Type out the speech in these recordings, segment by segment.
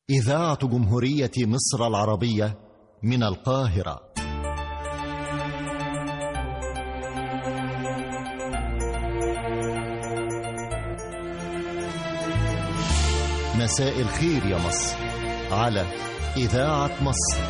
إذاعة جمهورية مصر العربية من القاهرة مساء الخير يا مصر على إذاعة مصر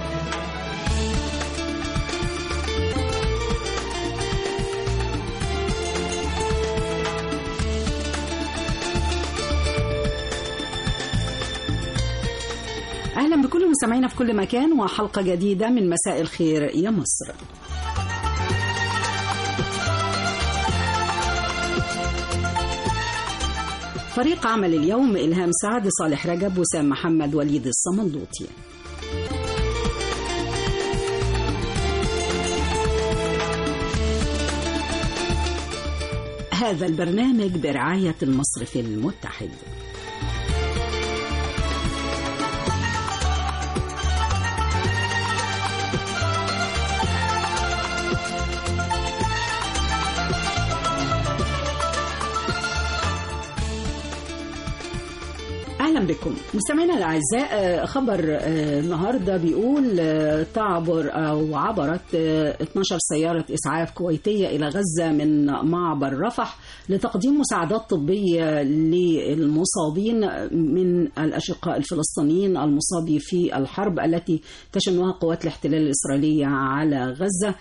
أهلا بكل مستمعينا في كل مكان وحلقة جديدة من مساء الخير يا مصر فريق عمل اليوم إلهام سعد صالح رجب وسام محمد وليد الصملوطي هذا البرنامج برعاية المصرف المتحد اهلا بكم مستمعينا الاعزاء خبر النهارده بيقول تعبر او عبرت 12 سياره اسعاف كويتيه الى غزه من معبر رفح لتقديم مساعدات طبيه للمصابين من الاشقاء الفلسطينيين المصابين في الحرب التي تشنها قوات الاحتلال الاسرائيليه على غزه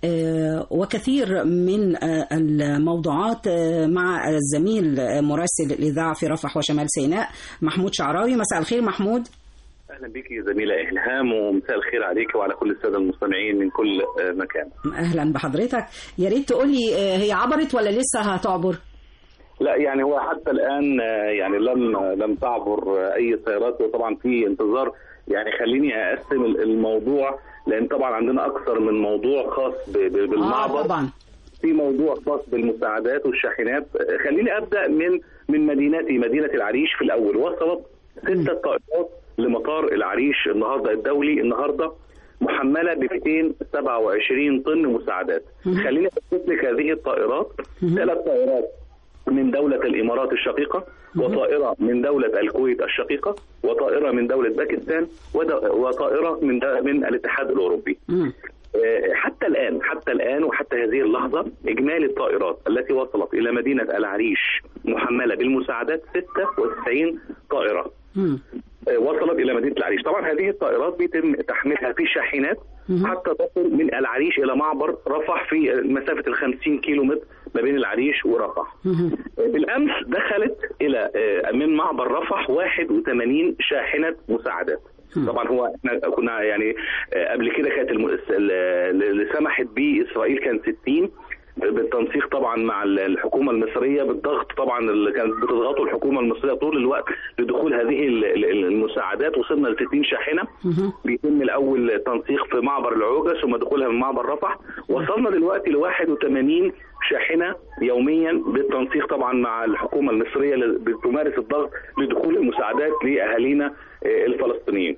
وكثير من الموضوعات مع الزميل مراسل الإذاعة في رفح وشمال سيناء محمود شعراوي مساء الخير محمود اهلا بك زميله الهام ومساء الخير عليك وعلى كل الساده المستمعين من كل مكان اهلا بحضرتك يا ريت تقولي هي عبرت ولا لسه هتعبر لا يعني هو حتى الان يعني لم لم تعبر اي سيارات وطبعا في انتظار يعني خليني اقسم الموضوع لان طبعا عندنا اكثر من موضوع خاص بالمعبر آه طبعا في موضوع خاص بالمساعدات والشاحنات خليني ابدا من من مدينتي مدينه العريش في الاول وصلت ستة طائرات لمطار العريش النهارده الدولي النهارده محمله ب 227 طن مساعدات خليني اثبت لك هذه الطائرات ثلاث طائرات من دولة الإمارات الشقيقة وطائرة من دولة الكويت الشقيقة وطائرة من دولة باكستان وطائرة من من الاتحاد الأوروبي حتى الآن حتى الآن وحتى هذه اللحظة إجمالي الطائرات التي وصلت إلى مدينة العريش محملة بالمساعدات 96 طائرة وصلت الى مدينه العريش طبعا هذه الطائرات بيتم تحميلها في شاحنات حتى تصل من العريش الى معبر رفح في مسافه ال 50 كيلو متر ما بين العريش ورفح بالامس دخلت الى من معبر رفح 81 شاحنه مساعدات طبعا هو احنا كنا يعني قبل كده كانت اللي سمحت به اسرائيل كان 60 بالتنسيق طبعا مع الحكومه المصريه بالضغط طبعا اللي كانت بتضغطه الحكومه المصريه طول الوقت لدخول هذه المساعدات وصلنا ل 60 شاحنه بيتم الاول تنسيق في معبر العوجه ثم دخولها من معبر رفح وصلنا دلوقتي ل 81 شاحنه يوميا بالتنسيق طبعا مع الحكومه المصريه اللي بتمارس الضغط لدخول المساعدات لاهالينا الفلسطينيين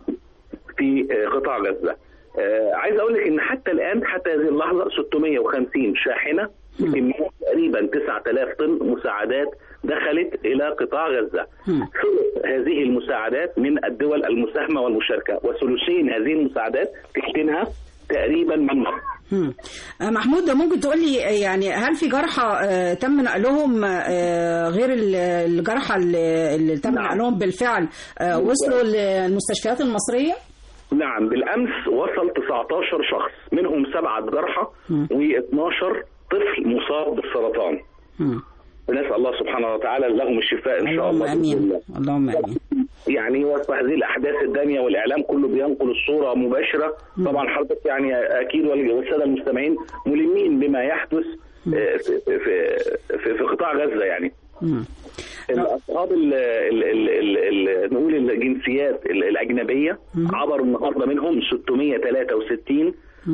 في قطاع غزه آه عايز اقول لك ان حتى الان حتى هذه اللحظه 650 شاحنه بكميه تقريبا 9000 طن مساعدات دخلت الى قطاع غزه. ثلث هذه المساعدات من الدول المساهمه والمشاركه وثلثين هذه المساعدات تحتنها تقريبا من مصر. محمود ممكن تقول لي يعني هل في جرحى تم نقلهم غير الجرحى اللي تم نعم. نقلهم بالفعل وصلوا للمستشفيات المصريه؟ نعم بالامس وصل 19 شخص منهم سبعه جرحى و12 طفل مصاب بالسرطان نسال الله سبحانه وتعالى لهم الشفاء ان شاء الله امين اللهم امين يعني وسط هذه الاحداث الداميه والاعلام كله بينقل الصوره مباشره طبعا حضرتك يعني اكيد والساده المستمعين ملمين بما يحدث في في في, في قطاع غزه يعني الاصحاب ال ال ال ال نقول الجنسيات الاجنبيه عبروا النهارده منهم 663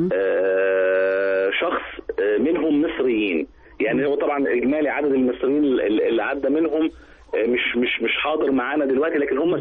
آه شخص منهم مصريين يعني هو طبعا اجمالي عدد المصريين اللي عدى منهم مش مش مش حاضر معانا دلوقتي لكن هم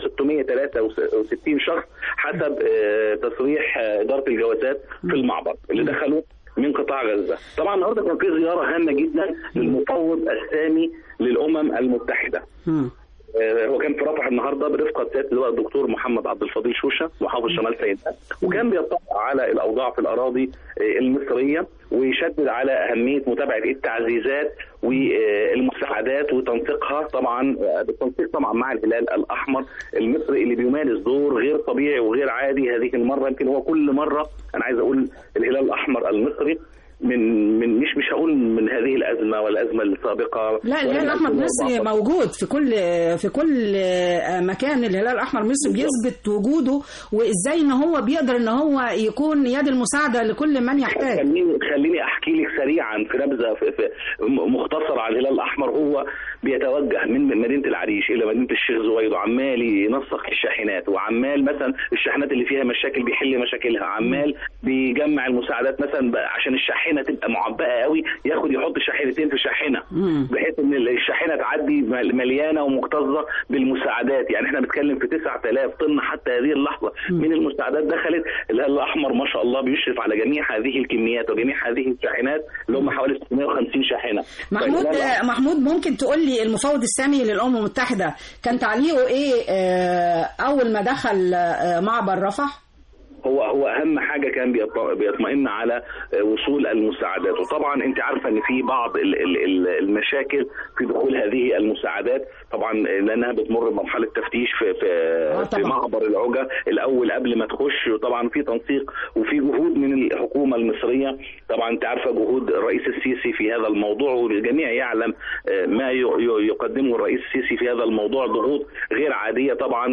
663 شخص حسب تصريح اداره الجوازات في المعبر اللي دخلوا من قطاع غزه. طبعا النهارده كان في زياره هامه جدا للمفوض السامي للامم المتحده. آه، هو كان في رفح النهارده برفقه سياده اللواء الدكتور محمد عبد الفضيل شوشه محافظ شمال سيناء وكان بيطلع على الاوضاع في الاراضي آه، المصريه ويشدد على اهميه متابعه التعزيزات والمساعدات وتنسيقها طبعا آه، بالتنسيق طبعا مع الهلال الاحمر المصري اللي بيمارس دور غير طبيعي وغير عادي هذه المره يمكن هو كل مره انا عايز اقول الهلال الاحمر المصري من من مش مش هقول من هذه الازمه والازمه السابقه لا الهلال الاحمر المصري موجود في كل في كل مكان الهلال الاحمر المصري بيثبت وجوده وازاي ان هو بيقدر ان هو يكون يد المساعده لكل من يحتاج خليني خليني احكي لك سريعا في نبذه في في مختصره على الهلال الاحمر هو بيتوجه من مدينه العريش الى مدينه الشيخ زويد وعمال ينسق الشاحنات وعمال مثلا الشاحنات اللي فيها مشاكل بيحل مشاكلها عمال بيجمع المساعدات مثلا بقى عشان الشاحنه تبقى معبأه قوي ياخد يحط شاحنتين في شاحنه مم. بحيث ان الشاحنه تعدي مل- مليانه ومكتظه بالمساعدات يعني احنا بنتكلم في 9000 طن حتى هذه اللحظه من المساعدات دخلت الهلال الاحمر ما شاء الله بيشرف على جميع هذه الكميات وجميع هذه الشاحنات اللي هم حوالي 650 شاحنه محمود فالهلال الأحمر- محمود ممكن تقول لي المفوض السامي للامم المتحده كان تعليقه ايه آه، اول ما دخل آه، معبر رفح هو هو اهم حاجه كان بيط- بيطمئن على وصول المساعدات وطبعا انت عارفه ان في بعض ال- ال- ال- المشاكل في دخول هذه المساعدات طبعا لانها بتمر بمرحله تفتيش في في, في طبعاً. معبر العجه الاول قبل ما تخش وطبعا في تنسيق وفي جهود من الحكومه المصريه طبعا انت عارفه جهود الرئيس السيسي في هذا الموضوع والجميع يعلم آه، ما ي- ي- يقدمه الرئيس السيسي في هذا الموضوع ضغوط غير عاديه طبعا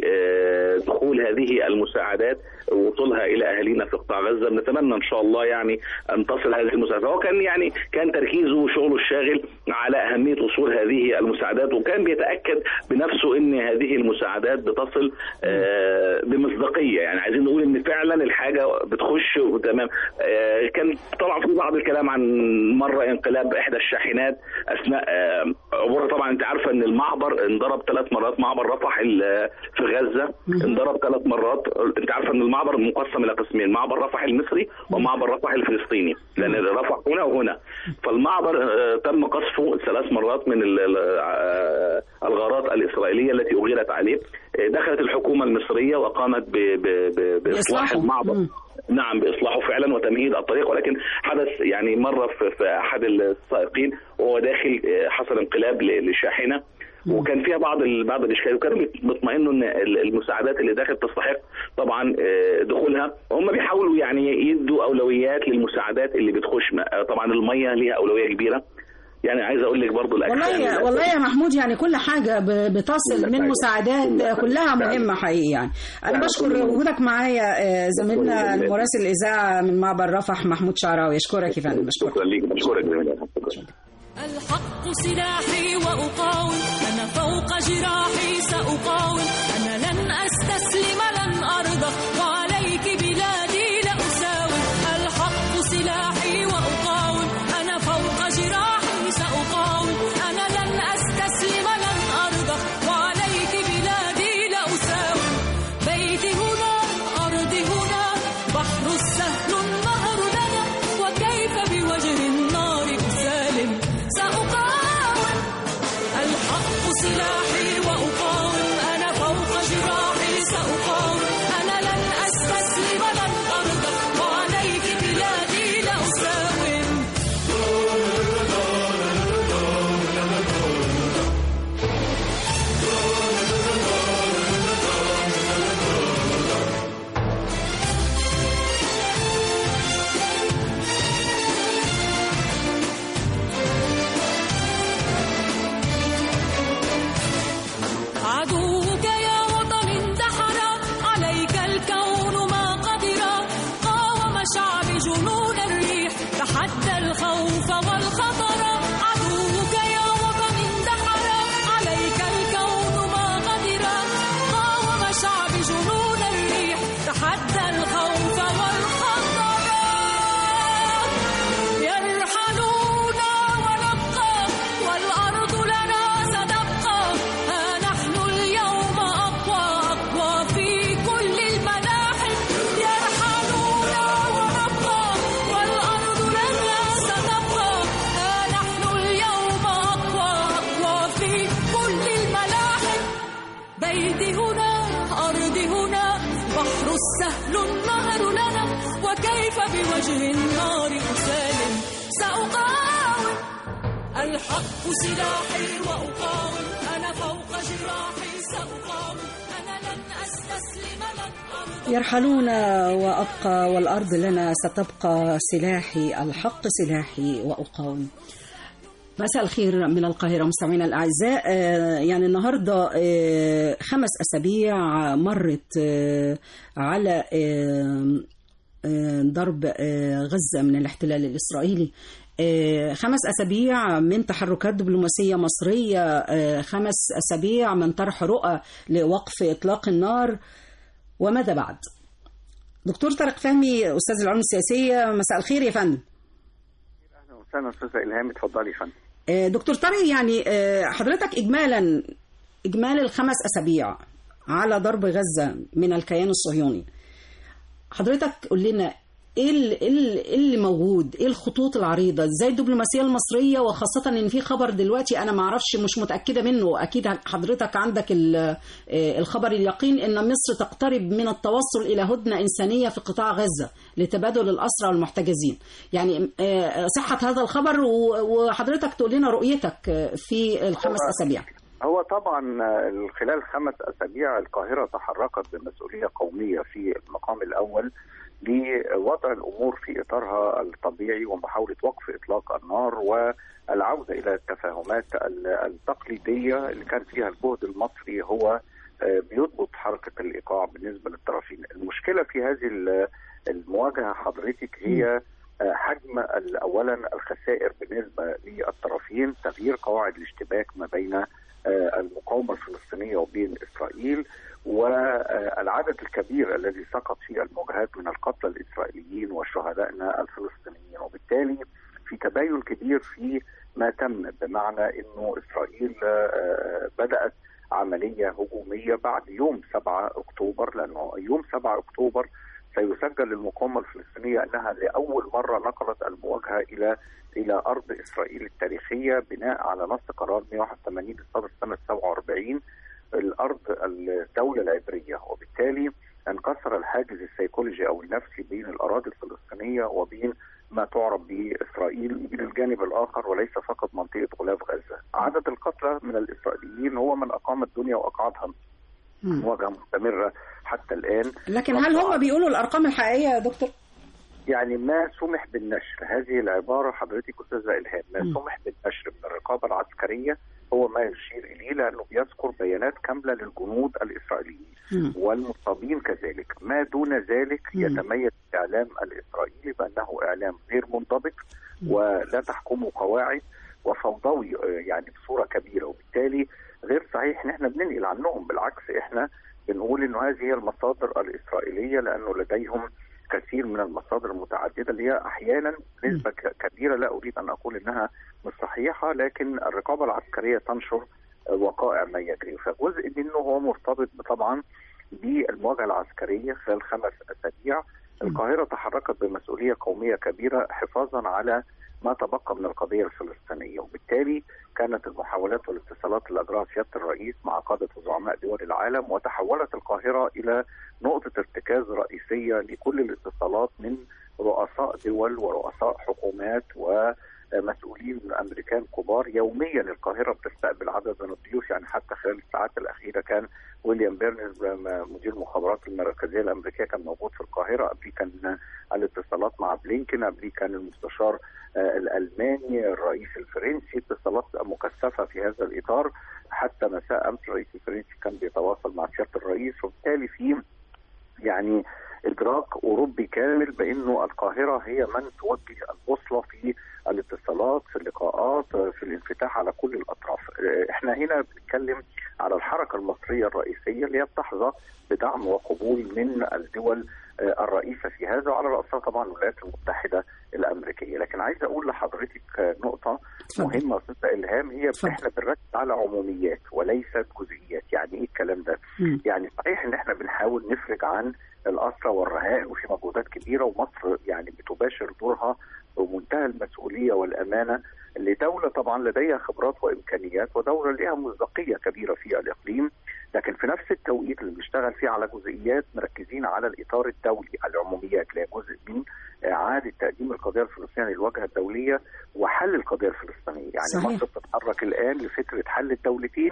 لدخول هذه المساعدات ووصولها الى اهالينا في قطاع غزه بنتمنى ان شاء الله يعني ان تصل هذه المساعدات هو كان يعني كان تركيزه وشغله الشاغل على اهميه وصول هذه المساعدات وكان بيتاكد بنفسه ان هذه المساعدات بتصل آه، بمصداقيه يعني عايزين نقول ان فعلا الحاجه بتخش وتمام آه، كان طبعا في بعض الكلام عن مره انقلاب احدى الشاحنات اثناء آه، عبورها طبعا انت عارفه ان المعبر انضرب ثلاث مرات معبر رفح ال- في غزه انضرب ثلاث مرات انت عارفه ان المعبر مقسم الى قسمين معبر رفح المصري ومعبر رفح الفلسطيني لان رفح هنا وهنا فالمعبر آه، تم قصفه ثلاث مرات من ال- ال- آه، الغارات الاسرائيليه التي اغيرت عليه آه، دخلت الحكومه المصريه وقامت ب- ب- ب- باصلاح بإصلاحه. المعبر مم. نعم باصلاحه فعلا وتمهيد الطريق ولكن حدث يعني مره في, في احد السائقين وهو داخل آه، حصل انقلاب ل- لشاحنه وكان فيها بعض ال- بعض الاشكال وكانوا بيطمئنوا ان ال- المساعدات اللي داخل تستحق طبعا آه، دخولها هم بيحاولوا يعني يدوا اولويات للمساعدات اللي بتخش آه، طبعا الميه ليها اولويه كبيره يعني عايز اقول لك برضو الأجسام والله والله يا محمود يعني كل حاجه ب- بتصل كل من حاجة. مساعدات كل حاجة. كلها فعلا. مهمه حقيقي يعني انا فعلا. بشكر كل- وجودك معايا آه، زميلنا كل- المراسل الاذاعه من معبر رفح محمود شعراوي اشكرك يا فندم بشكرك شكرا ليك بشكرك جميل شكرا الحق سلاحي وأقاوم أنا فوق جراحي سأقاوم أنا لن أستسلم لن أرضى وعليك بلادي لأساوم الحق سلاحي وأقاوم أنا فوق جراحي سأقاوم أنا لن أستسلم لن أرضى وعليك بلادي لأساوم بيتي هنا أرضي هنا بحر السهل النهر لنا وكيف بوجه النار أسالم سأقاوم الحق سلاحي وأقاوم أنا فوق البحر السهل النهر لنا وكيف بوجه النار أسالم سأقاوم الحق سلاحي وأقاوم أنا فوق جراحي سأقاوم أنا لن أستسلم لن أرضى يرحلون وأبقى والأرض لنا ستبقى سلاحي الحق سلاحي وأقاوم مساء الخير من القاهرة مستمعينا الأعزاء آه، يعني النهاردة آه، خمس أسابيع مرت آه، على آه، آه، ضرب آه، غزة من الاحتلال الإسرائيلي آه، خمس أسابيع من تحركات دبلوماسية مصرية آه، خمس أسابيع من طرح رؤى لوقف إطلاق النار وماذا بعد؟ دكتور طارق فهمي أستاذ العلوم السياسية مساء الخير يا فندم اهلا وسهلا استاذه الهام اتفضلي يا فندم آه، دكتور طارق يعني آه، حضرتك إجمالا إجمال الخمس أسابيع على ضرب غزة من الكيان الصهيوني حضرتك قول لنا ايه ال- إيه ال- إيه اللي موجود ايه الخطوط العريضه ازاي الدبلوماسيه المصريه وخاصه ان في خبر دلوقتي انا ما اعرفش مش متاكده منه اكيد حضرتك عندك ال- آه، الخبر اليقين ان مصر تقترب من التوصل الى هدنه انسانيه في قطاع غزه لتبادل الاسرى والمحتجزين يعني آه، صحه هذا الخبر و- وحضرتك تقول لنا رؤيتك آه، في الخمس هو- اسابيع هو طبعا آه، خلال خمس اسابيع القاهره تحركت بمسؤوليه قوميه في المقام الاول لوضع الامور في اطارها الطبيعي ومحاوله وقف اطلاق النار والعوده الى التفاهمات ال- التقليديه اللي كان فيها الجهد المصري هو آه، بيضبط حركه الايقاع بالنسبه للطرفين. المشكله في هذه ال- المواجهه حضرتك هي آه، حجم ال- اولا الخسائر بالنسبه للطرفين تغيير قواعد الاشتباك ما بين آه، المقاومه الفلسطينيه وبين اسرائيل والعدد الكبير الذي سقط في المواجهات من القتلى الاسرائيليين وشهدائنا الفلسطينيين وبالتالي في تباين كبير في ما تم بمعنى انه اسرائيل آه، بدات عمليه هجوميه بعد يوم 7 اكتوبر لانه يوم 7 اكتوبر سيسجل للمقاومه الفلسطينيه انها لاول مره نقلت المواجهه الى الى ارض اسرائيل التاريخيه بناء على نص قرار 181 صدر سنه 47 الارض الدوله العبريه وبالتالي انكسر الحاجز السيكولوجي او النفسي بين الاراضي الفلسطينيه وبين ما تعرف باسرائيل من الجانب الاخر وليس فقط منطقه غلاف غزه. عدد القتلى من الاسرائيليين هو من اقام الدنيا واقعدها مم. مواجهه مستمره حتى الان لكن هل هم بيقولوا الارقام الحقيقيه يا دكتور؟ يعني ما سمح بالنشر هذه العبارة حضرتك أستاذة إلهام ما م. سمح بالنشر من الرقابة العسكرية هو ما يشير إليه لأنه بيذكر بيانات كاملة للجنود الإسرائيليين مم. والمصابين كذلك ما دون ذلك م. يتميز الإعلام الإسرائيلي بأنه إعلام غير منضبط ولا تحكمه قواعد وفوضوي آه، يعني بصورة كبيرة وبالتالي غير صحيح ان احنا بننقل عنهم بالعكس احنا بنقول انه هذه هي المصادر الاسرائيليه لانه لديهم كثير من المصادر المتعدده اللي هي احيانا نسبه ك- كبيره لا اريد ان اقول انها مش صحيحه لكن الرقابه العسكريه تنشر وقائع ما يجري فجزء منه هو مرتبط طبعا بالمواجهه العسكريه خلال خمس اسابيع القاهره تحركت بمسؤوليه قوميه كبيره حفاظا على ما تبقى من القضيه الفلسطينيه وبالتالي كانت المحاولات والاتصالات اللي اجراها سياده الرئيس مع قاده وزعماء دول العالم وتحولت القاهره الى نقطه ارتكاز رئيسيه لكل الاتصالات من رؤساء دول ورؤساء حكومات ومسؤولين امريكان كبار يوميا القاهره بتستقبل عدد من الضيوف يعني حتى خلال الساعات الاخيره كان ويليام بيرنز مدير المخابرات المركزيه الامريكيه كان موجود في القاهره قبل كان الاتصالات مع بلينكن قبل كان المستشار آه، الالماني الرئيس الفرنسي اتصالات مكثفه في هذا الاطار حتى مساء امس الرئيس الفرنسي كان بيتواصل مع سياده الرئيس وبالتالي في يعني ادراك اوروبي كامل بانه القاهره هي من توجه البوصله في الاتصالات في اللقاءات في الانفتاح على كل الاطراف احنا هنا بنتكلم على الحركه المصريه الرئيسيه اللي هي بتحظى بدعم وقبول من الدول آه، الرئيسه في هذا وعلى راسها طبعا الولايات المتحده الامريكيه لكن عايز اقول لحضرتك آه، نقطه اتفضل. مهمه استاذه الهام هي اتفضل. احنا بنركز على عموميات وليست جزئيات يعني ايه الكلام ده مم. يعني صحيح ان احنا بنحاول نفرج عن الاسرى والرهائن وفي مجهودات كبيره ومصر يعني بتباشر دورها بمنتهى المسؤوليه والامانه لدوله طبعا لديها خبرات وامكانيات ودوله لها مصداقيه كبيره في الاقليم لكن في نفس التوقيت اللي بنشتغل فيه على جزئيات مركزين على الاطار الدولي العموميات اللي هي جزء من اعاده تقديم القضيه الفلسطينيه للواجهه الدوليه وحل القضيه الفلسطينيه، يعني صحيح. مصر بتتحرك الان لفكره حل الدولتين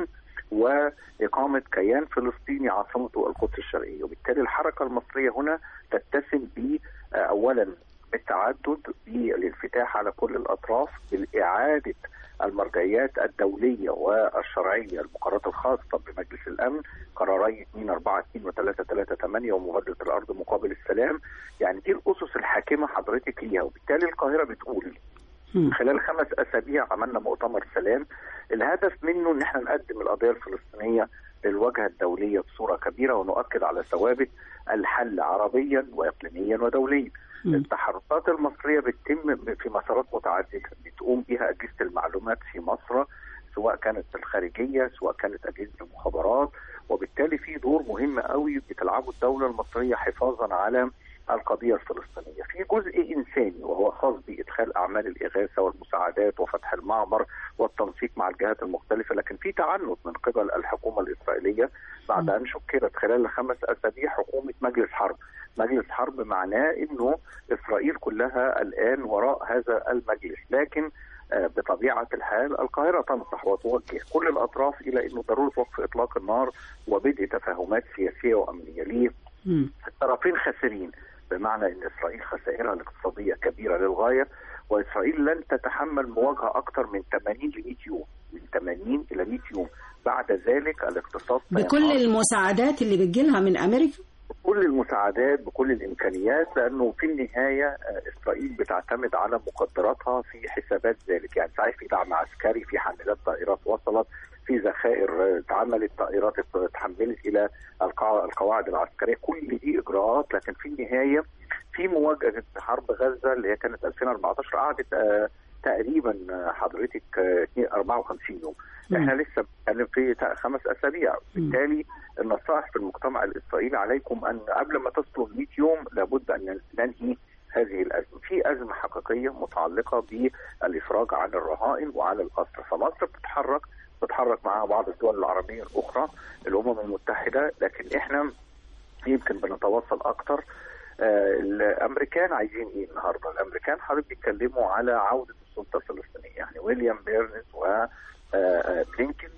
واقامه كيان فلسطيني عاصمته القدس الشرقيه، وبالتالي الحركه المصريه هنا تتسم ب آه، اولا بالتعدد بالانفتاح على كل الاطراف بالاعاده المرجعيات الدوليه والشرعيه المقررات الخاصه بمجلس الامن قراري 2 4 2 و 3 3 8 ومبادره الارض مقابل السلام يعني دي الاسس الحاكمه حضرتك ليها وبالتالي القاهره بتقول مم. خلال خمس اسابيع عملنا مؤتمر سلام الهدف منه ان احنا نقدم القضيه الفلسطينيه للواجهه الدوليه بصوره كبيره ونؤكد على ثوابت الحل عربيا واقليميا ودوليا. مم. التحركات المصريه بتتم في مسارات متعدده بتقوم بها اجهزه المعلومات في مصر سواء كانت الخارجيه سواء كانت اجهزه المخابرات وبالتالي في دور مهم قوي بتلعبه الدوله المصريه حفاظا على القضيه الفلسطينيه. في جزء انساني وهو خاص بادخال اعمال الاغاثه والمساعدات وفتح المعبر والتنسيق مع الجهات المختلفه، لكن في تعنت من قبل الحكومه الاسرائيليه بعد ان شكلت خلال خمس اسابيع حكومه مجلس حرب. مجلس حرب معناه انه اسرائيل كلها الان وراء هذا المجلس، لكن آه، بطبيعه الحال القاهره تنصح وتوجه كل الاطراف الى انه ضروره وقف اطلاق النار وبدء تفاهمات سياسيه وامنيه، ليه؟ مم. الطرفين خاسرين بمعنى ان اسرائيل خسائرها الاقتصاديه كبيره للغايه واسرائيل لن تتحمل مواجهه اكثر من 80 ل 100 يوم من 80 الى 100 يوم بعد ذلك الاقتصاد بكل سينهار. المساعدات اللي بتجيلها من امريكا بكل المساعدات بكل الامكانيات لانه في النهايه آه، اسرائيل بتعتمد على مقدراتها في حسابات ذلك يعني صحيح في دعم عسكري في حاملات طائرات وصلت في ذخائر آه، اتعملت طائرات اتحملت الى القاع- القواعد العسكريه كل دي اجراءات لكن في النهايه في مواجهه حرب غزه اللي هي كانت 2014 قعدت آه، تقريبا آه، حضرتك آه، 54 يوم مم. احنا لسه بنتكلم في تا- خمس اسابيع بالتالي النصائح في المجتمع الاسرائيلي عليكم ان قبل ما تصلوا 100 يوم لابد ان ننهي هذه الازمه، في ازمه حقيقيه متعلقه بالافراج عن الرهائن وعن الاسرى، فمصر بتتحرك بتتحرك معها بعض الدول العربيه الاخرى الامم المتحده لكن احنا يمكن بنتواصل اكتر آه، الامريكان عايزين ايه النهارده؟ الامريكان حضرتك بيتكلموا على عوده السلطه الفلسطينيه يعني ويليام بيرنز و آه، آه، بلينكن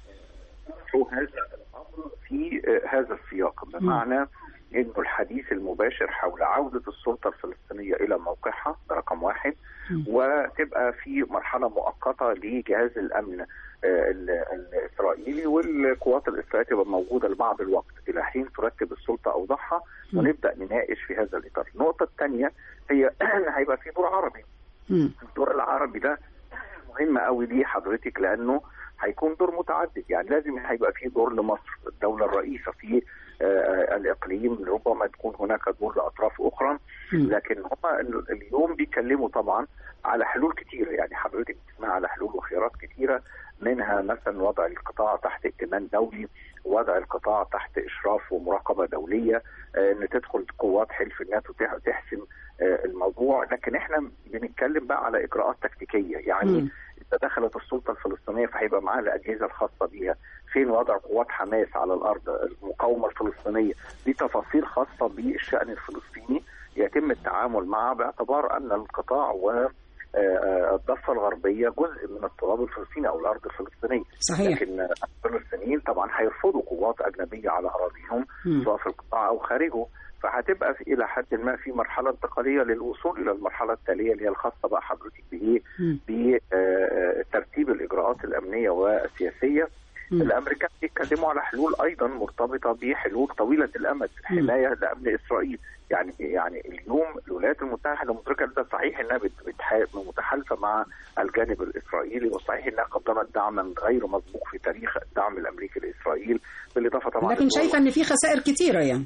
شو هذا الامر في آه، هذا السياق بمعنى انه الحديث المباشر حول عوده السلطه الفلسطينيه الى موقعها ده رقم واحد وتبقى في مرحله مؤقته لجهاز الامن آه، ال- الاسرائيلي والقوات الاسرائيليه تبقى موجوده لبعض الوقت الى حين ترتب السلطه اوضاعها ونبدا نناقش في هذا الاطار. النقطه الثانيه هي ان هيبقى في دور عربي مم. الدور العربي ده مهم قوي ليه حضرتك لانه هيكون دور متعدد يعني لازم هيبقى في دور لمصر الدوله الرئيسه في آه، الاقليم ربما تكون هناك دور لاطراف اخرى مم. لكن هم اليوم بيتكلموا طبعا على حلول كتيره يعني حضرتك بتسمع على حلول وخيارات كتيره منها مثلا وضع القطاع تحت ائتمان دولي وضع القطاع تحت اشراف ومراقبه دوليه آه، ان تدخل قوات حلف الناتو تح- تحسم آه، الموضوع لكن احنا بنتكلم بقى على اجراءات تكتيكيه يعني مم. اذا دخلت السلطه الفلسطينيه فهيبقى معاها الاجهزه الخاصه بيها فين وضع قوات حماس على الارض المقاومه الفلسطينيه دي تفاصيل خاصه بالشان الفلسطيني يتم التعامل معها باعتبار ان القطاع و آه، آه، الضفه الغربيه جزء من التراب الفلسطيني او الارض الفلسطينيه صحيح لكن آه، الفلسطينيين طبعا هيرفضوا قوات اجنبيه على اراضيهم مم. سواء في القطاع او خارجه فهتبقى في الى حد ما في مرحله انتقاليه للوصول الى المرحله التاليه اللي هي الخاصه بقى حضرتك بايه؟ مم. بترتيب الاجراءات الامنيه والسياسيه مم. الامريكان بيتكلموا على حلول ايضا مرتبطه بحلول طويله الامد حمايه لامن اسرائيل يعني يعني اليوم الولايات المتحده مدركه ده صحيح انها بت- بتح- متحالفه مع الجانب الاسرائيلي وصحيح انها قدمت دعما غير مسبوق في تاريخ الدعم الامريكي لاسرائيل بالاضافه طبعا لكن للدول شايفه ان في خسائر كتيره يعني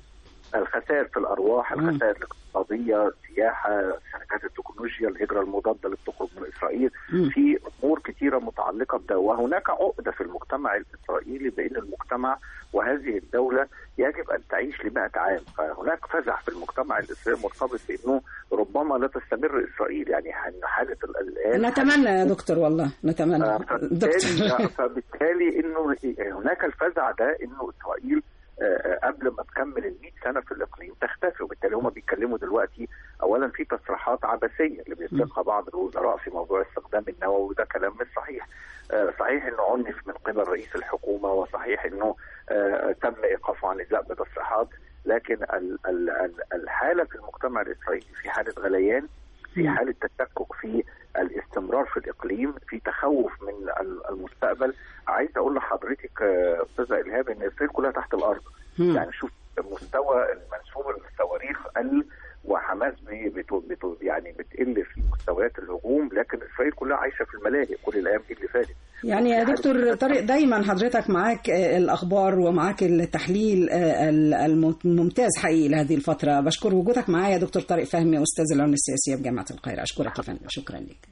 الخسائر في الارواح الخسائر الاقتصاديه السياحه شركات التكنولوجيا الهجره المضاده اللي بتخرج من اسرائيل في امور كثيره متعلقه بده وهناك عقده في المجتمع الاسرائيلي بان المجتمع وهذه الدوله يجب ان تعيش ل عام فهناك فزع في المجتمع الاسرائيلي مرتبط بانه ربما لا تستمر اسرائيل يعني حاله الان نتمنى يا دكتور والله نتمنى آه، دكتور فبالتالي, فبالتالي انه هناك الفزع ده انه اسرائيل آه، قبل ما تكمل ال 100 سنه في الاقليم تختفي وبالتالي هم بيتكلموا دلوقتي اولا في تصريحات عبثيه اللي بيطلقها بعض الوزراء في موضوع استخدام النووي وده كلام مش صحيح آه، صحيح انه عنف من قبل رئيس الحكومه وصحيح انه آه، تم ايقافه عن اداء بتصريحات لكن ال- ال- ال- الحاله في المجتمع الاسرائيلي في حاله غليان في حاله تشكك في الاستمرار في الاقليم في تخوف من ال- المستقبل عايز اقول لحضرتك آه، استاذه الهاب ان اسرائيل كلها تحت الارض مم. يعني شوف مستوى المنسوب الصواريخ قل وحماس بي- بتو بتو يعني بتقل في مستويات الهجوم لكن اسرائيل كلها عايشه في الملاهي كل الايام اللي فاتت يعني يا دكتور طارق دايما حضرتك معاك آه، الاخبار ومعاك التحليل آه، ال- الم- الممتاز حقيقي لهذه الفتره بشكر وجودك معايا يا دكتور طارق فهمي استاذ العلوم السياسيه بجامعه القاهره اشكرك يا فندم شكرا لك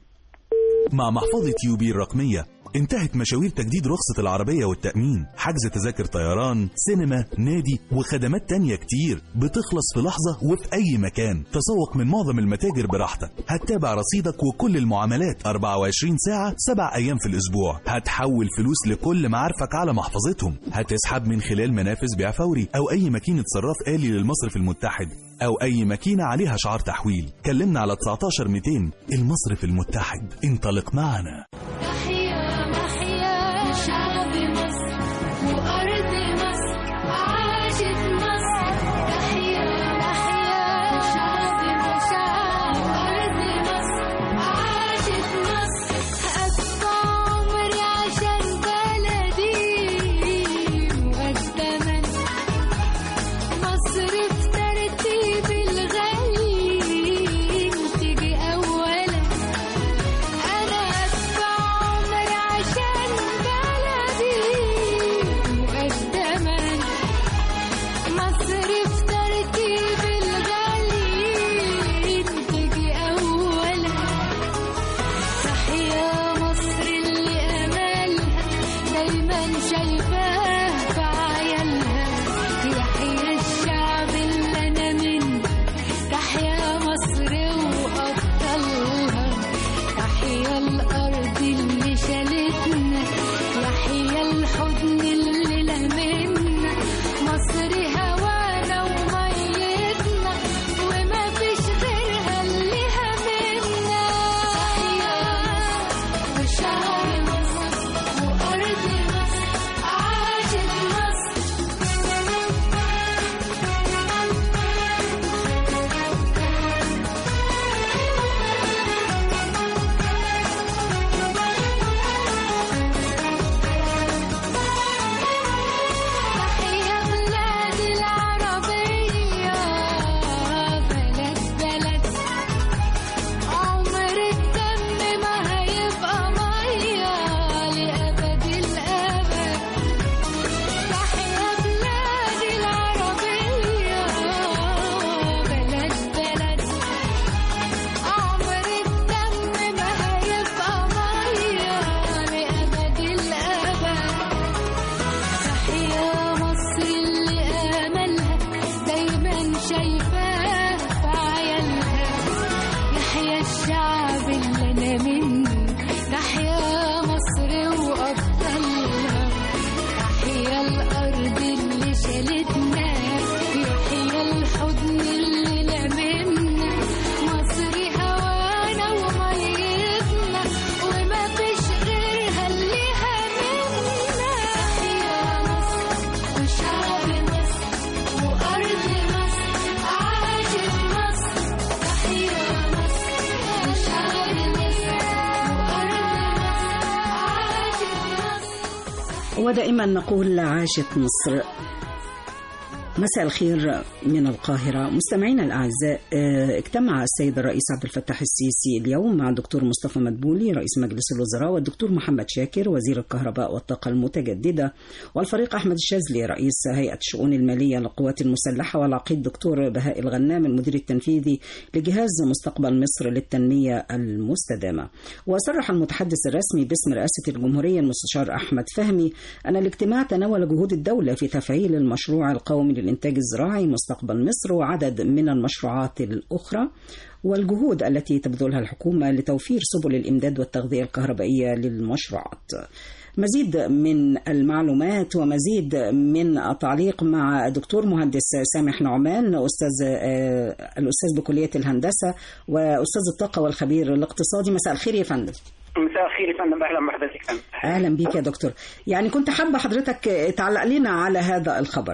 مع محفظة يوبي الرقمية انتهت مشاوير تجديد رخصة العربية والتأمين حجز تذاكر طيران سينما نادي وخدمات تانية كتير بتخلص في لحظة وفي أي مكان تسوق من معظم المتاجر براحتك هتتابع رصيدك وكل المعاملات 24 ساعة 7 أيام في الأسبوع هتحول فلوس لكل معارفك على محفظتهم هتسحب من خلال منافذ بيع فوري أو أي ماكينة صراف آلي للمصرف المتحد أو أي ماكينة عليها شعار تحويل كلمنا على 19 200 المصرف المتحد انطلق معنا تحيا محيا شعب مصر وأرض مصر عاشت مصر تحيا محيا شعب مصر وأرض مصر عاشت مصر أبقى عمري عشان بلدي مقدما مصر في ترتيب الغالي تيجي أولا أنا أدفع عمري عشان بلدي مقدما مصر في ترتيب الغالي تيجي أولا تحيا مصر اللي أملها دايما شايفاه في عيالها يحيى الشعب اللي أنا منه تحيا مصر وأبطالها تحيا الأرض اللي شالتنا يحيا الحضن اللي لمنا مصر هوانا وميتنا وما فيش غيرها اللي همنا تحيا وشعب مصر وأرض مصر عاشت تحيا بلادي العربية بلد بلد عمر الدم ما هيبقى مية لأبد الأبد تحيا بلادي العربية بلد بلد عمر الدم ما هيبقى مية لأبد الأبد تحيا مصر اللي آملها دايما شايفاه في عيالها يحيا الشعب اللي أنا منه تحيا مصر وأبطالها تحيا الأرض اللي شالتنا يحيا الحضن اللي لمنا مصر هوانا وميتنا وما فيش غيرها اللي همنا تحيا مصر وشعب مصر وأرض مصر عاشت مصر تحيا مصر وشعب مصر وأرض مصر عاشت مصر ودائما نقول عاشت مصر مساء الخير من القاهرة مستمعينا الأعزاء آه، اجتمع السيد الرئيس عبد الفتاح السيسي اليوم مع الدكتور مصطفى مدبولي رئيس مجلس الوزراء والدكتور محمد شاكر وزير الكهرباء والطاقة المتجددة والفريق أحمد الشاذلي رئيس هيئة الشؤون المالية للقوات المسلحة والعقيد دكتور بهاء الغنام المدير التنفيذي لجهاز مستقبل مصر للتنمية المستدامة وصرح المتحدث الرسمي باسم رئاسة الجمهورية المستشار أحمد فهمي أن الاجتماع تناول جهود الدولة في تفعيل المشروع القومي للإنتاج الزراعي مستقبل مصر وعدد من المشروعات الأخرى والجهود التي تبذلها الحكومة لتوفير سبل الإمداد والتغذية الكهربائية للمشروعات مزيد من المعلومات ومزيد من التعليق مع دكتور مهندس سامح نعمان أستاذ آه، الأستاذ بكلية الهندسة وأستاذ الطاقة والخبير الاقتصادي مساء الخير يا فندم مساء الخير يا فندم اهلا بحضرتك فندم أهلا بيك يا دكتور يعني كنت حابة حضرتك تعلق لنا على هذا الخبر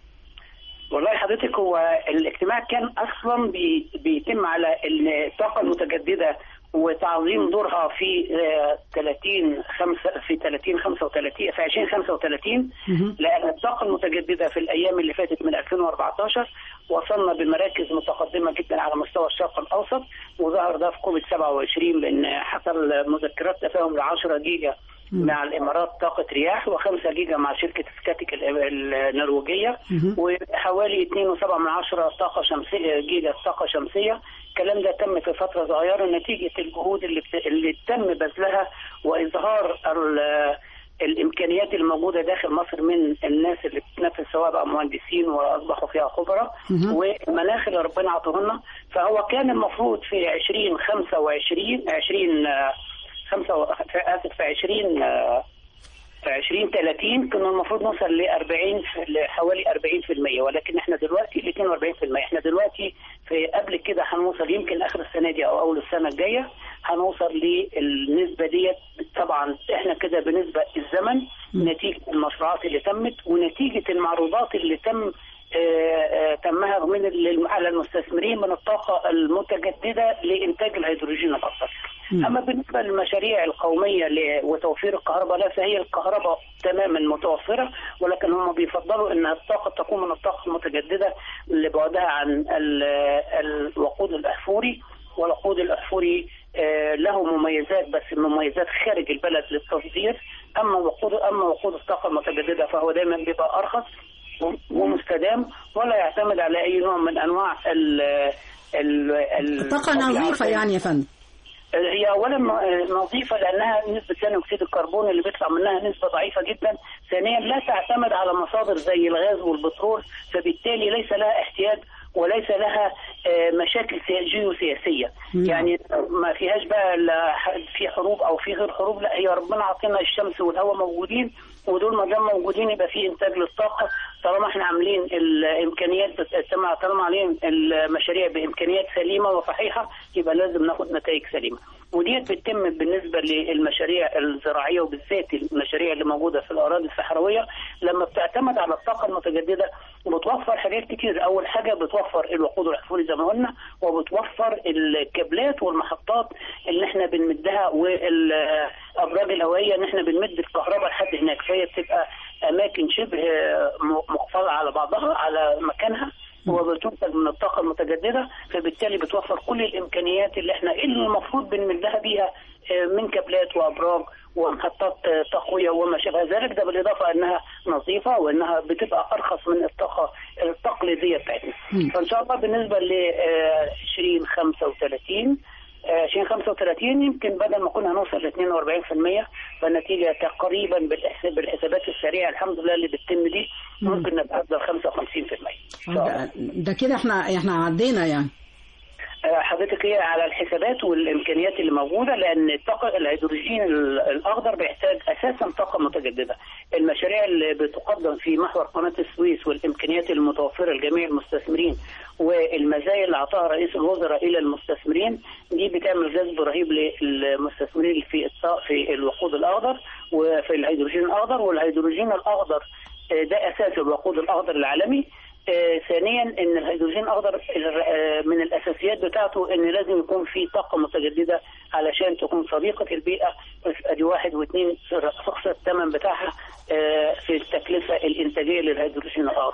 والله حضرتك هو الاجتماع كان اصلا بي بيتم على الطاقه المتجدده وتعظيم دورها في آه، 30 5 في 30 35 في 20 35 لان الطاقه المتجدده في الايام اللي فاتت من 2014 وصلنا بمراكز متقدمه جدا على مستوى الشرق الاوسط وظهر ده في كوفيد 27 بان حصل مذكرات تفاهم ل 10 جيجا مع الامارات طاقه رياح و5 جيجا مع شركه سكاتيك ال- النرويجيه وحوالي 2.7 من عشرة طاقه شمسيه جيجا طاقه شمسيه الكلام ده تم في فتره صغيره نتيجه الجهود اللي بت... اللي تم بذلها واظهار ال... الامكانيات الموجوده داخل مصر من الناس اللي بتنفذ سواء بقى مهندسين واصبحوا فيها خبراء ومناخ اللي ربنا عطوهن فهو كان المفروض في 2025 20 آه، خمسة و- في اسف في 20 آه، في 20 30 كنا المفروض نوصل ل 40 في- لحوالي 40% ولكن احنا دلوقتي ل 42% احنا دلوقتي في قبل كده هنوصل يمكن اخر السنه دي او اول السنه الجايه هنوصل للنسبه ديت طبعا احنا كده بنسبه الزمن نتيجه المشروعات اللي تمت ونتيجه المعروضات اللي تم آه، آه، تمها من ال- على المستثمرين من الطاقه المتجدده لانتاج الهيدروجين الاخضر. اما بالنسبه للمشاريع القوميه ل- وتوفير الكهرباء لا فهي الكهرباء تماما متوفره ولكن هم بيفضلوا ان الطاقه تكون من الطاقه المتجدده لبعدها عن ال- الوقود الاحفوري والوقود الاحفوري آه، له مميزات بس مميزات خارج البلد للتصدير اما وقود اما وقود الطاقه المتجدده فهو دايما بيبقى ارخص ومستدام ولا يعتمد على اي نوع من انواع ال ال ال- الطاقة نظيفة يعني يا فندم هي اولا م- نظيفه لانها نسبه ثاني اكسيد الكربون اللي بيطلع منها نسبه ضعيفه جدا، ثانيا لا تعتمد على مصادر زي الغاز والبترول فبالتالي ليس لها احتياج وليس لها آه، مشاكل سيا- جيوسياسيه يعني ما فيهاش بقى لا ح- في حروب او في غير حروب لا هي ربنا عطينا الشمس والهواء موجودين ودول ما دام موجودين يبقى في انتاج للطاقه طالما احنا عاملين الامكانيات بت- طالما عاملين المشاريع بامكانيات سليمه وصحيحه يبقى لازم ناخد نتائج سليمه وديت بتتم بالنسبه للمشاريع الزراعيه وبالذات المشاريع اللي موجوده في الاراضي الصحراويه لما بتعتمد على الطاقه المتجدده بتوفر حاجات كتير اول حاجه بتوفر الوقود الاحفوري زي ما قلنا وبتوفر الكابلات والمحطات اللي احنا بنمدها والابراج الهوائيه ان احنا بنمد الكهرباء لحد هناك فهي بتبقى اماكن شبه م- محفظه على بعضها على مكانها وبتنتج من الطاقه المتجدده فبالتالي بتوفر كل الامكانيات اللي احنا اللي المفروض بنمدها بيها آه، من كابلات وابراج ومحطات آه، تقويه وما شابه ذلك ده بالاضافه انها نظيفه وانها بتبقى ارخص من الطاقه التقليديه بتاعتنا فان شاء الله بالنسبه ل 2035 2035 يمكن بدل ما كنا هنوصل ل 42% فالنتيجه تقريبا بالحساب بالحسابات السريعه الحمد لله اللي بتتم دي ممكن نبقى ل 55% ده, ده كده احنا احنا عدينا يعني آه، حضرتك هي على الحسابات والامكانيات اللي موجوده لان الطاقه الهيدروجين ال- الاخضر بيحتاج اساسا طاقه متجدده. المشاريع اللي بتقدم في محور قناه السويس والامكانيات المتوفره لجميع المستثمرين والمزايا اللي اعطاها رئيس الوزراء الى المستثمرين دي بتعمل جذب رهيب للمستثمرين في الط- في الوقود الاخضر وفي الهيدروجين الاخضر والهيدروجين الاخضر آه، ده اساس الوقود الاخضر العالمي آه، ثانيا ان الهيدروجين الاخضر آه، من الاساسيات بتاعته ان لازم يكون في طاقه متجدده علشان تكون صديقه البيئه ادي واحد واثنين رخص الثمن بتاعها آه، في التكلفه الانتاجيه للهيدروجين الاخضر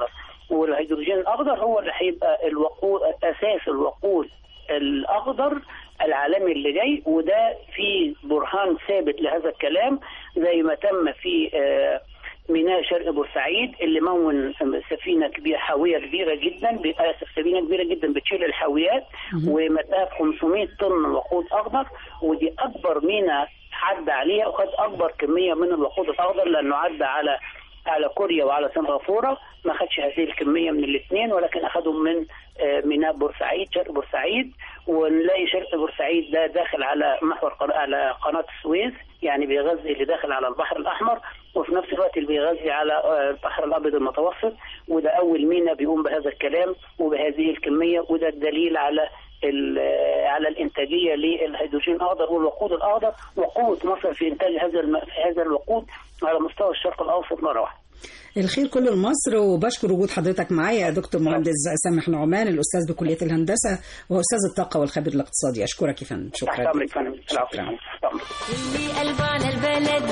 والهيدروجين الاخضر هو اللي هيبقى الوقود اساس الوقود الاخضر العالمي اللي جاي وده في برهان ثابت لهذا الكلام زي ما تم في آه، ميناء شرق بورسعيد اللي مون سفينه كبيره حاويه كبيره جدا ب- اسف سفينه كبيره جدا بتشيل الحاويات ومداها ب 500 طن وقود اخضر ودي اكبر ميناء عدى عليها وخد اكبر كميه من الوقود الاخضر لانه عدى على على كوريا وعلى سنغافوره ما خدش هذه الكميه من الاثنين ولكن اخذهم من آه، ميناء بورسعيد شرق بورسعيد ونلاقي شرق بورسعيد ده داخل على محور قناة على قناه السويس يعني بيغذي اللي داخل على البحر الاحمر وفي نفس الوقت اللي بيغذي على آه، البحر الابيض المتوسط وده اول ميناء بيقوم بهذا الكلام وبهذه الكميه وده الدليل على ال- آه، على الانتاجيه للهيدروجين الاخضر والوقود الاخضر وقوه مصر في انتاج هذا الم- في هذا الوقود على مستوى الشرق الاوسط مره واحده. الخير كله لمصر وبشكر وجود حضرتك معايا يا دكتور مهندس سامح نعمان الاستاذ بكليه الهندسه واستاذ الطاقه والخبير الاقتصادي اشكرك يا فندم تحت شكرا امرك فندم العفو. شكرا تحت أمرك. اللي قلبه على البلد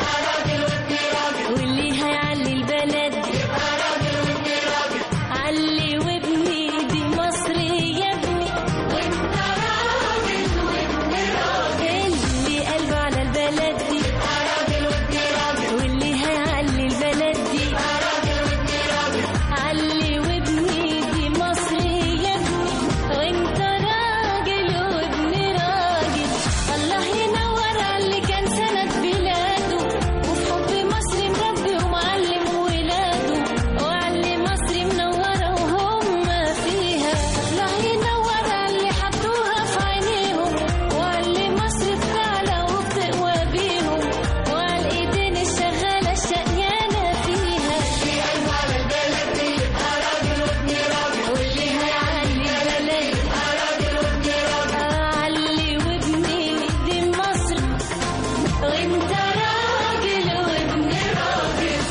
واللي هيعلي البلد علي وابني دي مصر يا ابني وانت راجل وابن راجل اللي قلبه على البلد دي واللي هيعلي البلد دي علي وابني دي مصر يا ابني وانت راجل وابن راجل الله ينور على اللي كان سند بلاده وفي حب مصر مربي ومعلم ولاده وعلي مصر منورة وهم فيها الله ينور على اللي حطوها في عينيهم وعلي مصر بتعلى وبتقوى بيهم وعلى الايدين الشغالة الشقيانة فيها واللي هيعلي البلد علي وابني دي مصر وانت راجل وابن راجل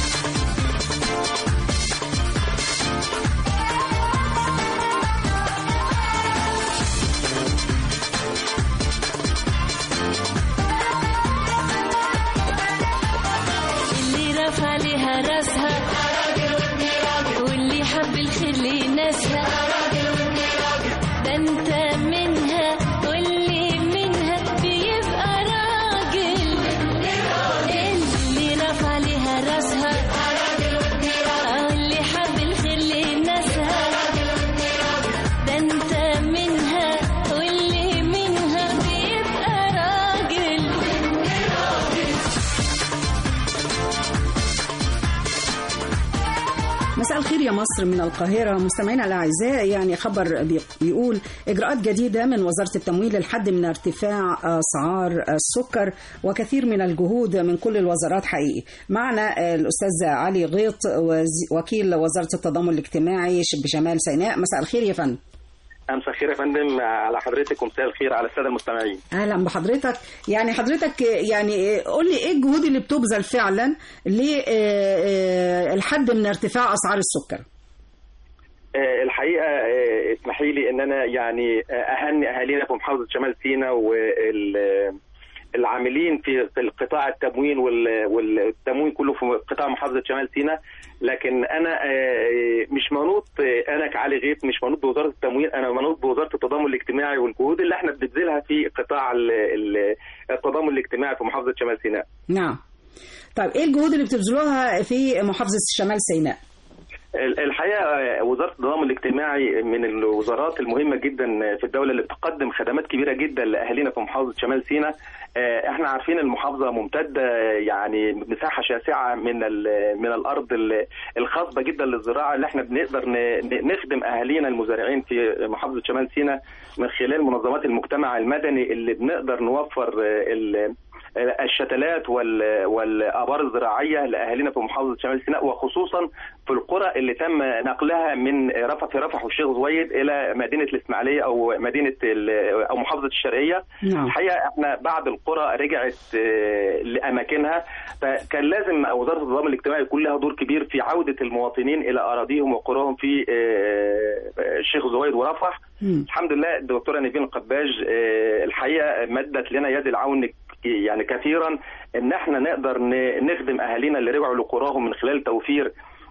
اللي رفع لها راسها واللي حب الخير لناسها ده انت منها واللي منها بيبقى راجل اللي رفع لها راسها واللي حب الخير لناسها ده انت منها واللي منها بيبقى راجل مساء الخير يا مصر من القاهرة مستمعينا الأعزاء يعني خبر بي- بيقول إجراءات جديدة من وزارة التمويل للحد من ارتفاع أسعار السكر وكثير من الجهود من كل الوزارات حقيقي معنا الأستاذ علي غيط وز- وكيل وزارة التضامن الاجتماعي بشمال سيناء مساء الخير يا فندم امساء الخير يا فندم على حضرتك ومساء الخير على الساده المستمعين اهلا بحضرتك يعني حضرتك يعني قول لي ايه الجهود اللي بتبذل فعلا للحد من ارتفاع اسعار السكر آه، الحقيقه آه، اسمحي لي ان انا يعني آه، اهني اهالينا في محافظه شمال سيناء والعاملين في في القطاع التموين وال- والتموين كله في قطاع محافظه شمال سيناء لكن انا آه، مش منوط آه، انا كعلي غيث مش منوط بوزاره التموين انا منوط بوزاره التضامن الاجتماعي والجهود اللي احنا بنبذلها في قطاع ال- ال- التضامن الاجتماعي في محافظه شمال سيناء نعم طيب ايه الجهود اللي بتبذلوها في محافظه شمال سيناء الحقيقه وزاره التضامن الاجتماعي من الوزارات المهمه جدا في الدوله اللي بتقدم خدمات كبيره جدا لاهالينا في محافظه شمال سيناء آه، احنا عارفين المحافظه ممتده يعني مساحه شاسعه من ال- من الارض ال- الخصبه جدا للزراعه اللي احنا بنقدر ن- ن- نخدم اهالينا المزارعين في محافظه شمال سيناء من خلال منظمات المجتمع المدني اللي بنقدر نوفر آه، ال- الشتلات وال- والابار الزراعيه لاهالينا في محافظه شمال سيناء وخصوصا في القرى اللي تم نقلها من رفح في رفح والشيخ زويد الى مدينه الاسماعيليه او مدينه ال- او محافظه الشرقيه نعم. الحقيقه احنا بعد القرى رجعت آه، لاماكنها فكان لازم وزاره النظام الاجتماعي يكون لها دور كبير في عوده المواطنين الى اراضيهم وقراهم في آه، آه، الشيخ زويد ورفح مم. الحمد لله الدكتوره نيفين القباج آه، الحقيقه مدت لنا يد العون يعني كثيرا ان احنا نقدر ن- نخدم اهالينا اللي رجعوا لقراهم من خلال توفير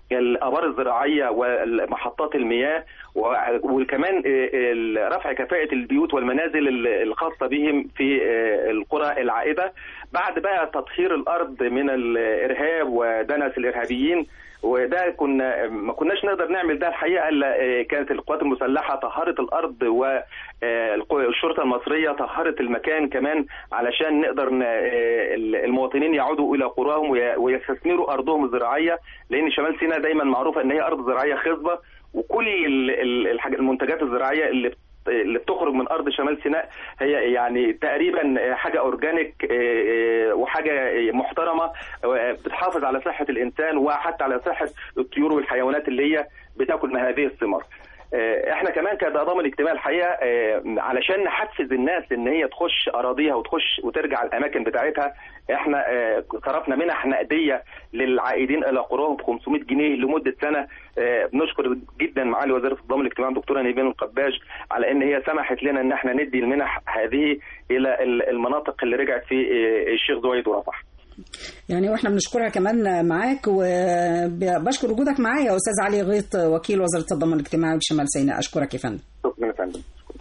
الابار الزراعيه ومحطات المياه و- وكمان آه، ال- رفع كفاءه البيوت والمنازل ال- الخاصه بهم في آه، القرى العائده بعد بقى تطهير الارض من الارهاب ودنس الارهابيين وده كنا ما كناش نقدر نعمل ده الحقيقه الا آه، كانت القوات المسلحه طهرت الارض والشرطه المصريه طهرت المكان كمان علشان نقدر ن- آه، المواطنين يعودوا الى قراهم وي- ويستثمروا ارضهم الزراعيه لان شمال سيناء دايما معروفه ان هي ارض زراعيه خصبه وكل ال- ال- الحاجة- المنتجات الزراعيه اللي بت- اللي بتخرج من ارض شمال سيناء هي يعني تقريبا حاجه اورجانيك آه، آه، وحاجه محترمه آه، بتحافظ على صحه الانسان وحتى على صحه الطيور والحيوانات اللي هي بتاكل من هذه الثمار. آه، احنا كمان كضمان الاجتماعي الحقيقه آه، علشان نحفز الناس ان هي تخش اراضيها وتخش وترجع الاماكن بتاعتها احنا آه، صرفنا منح نقديه للعائدين الى قراهم ب 500 جنيه لمده سنه آه، بنشكر جدا معالي وزيره الضمان الاجتماعي الدكتوره نيفين القباج على ان هي سمحت لنا ان احنا ندي المنح هذه الى ال- المناطق اللي رجعت في آه، الشيخ زويد ورفح. يعني واحنا بنشكرها كمان معاك وبشكر وجودك معايا يا استاذ علي غيط وكيل وزاره الضمان الاجتماعي بشمال سيناء اشكرك يا فندم شكرا يا فندم.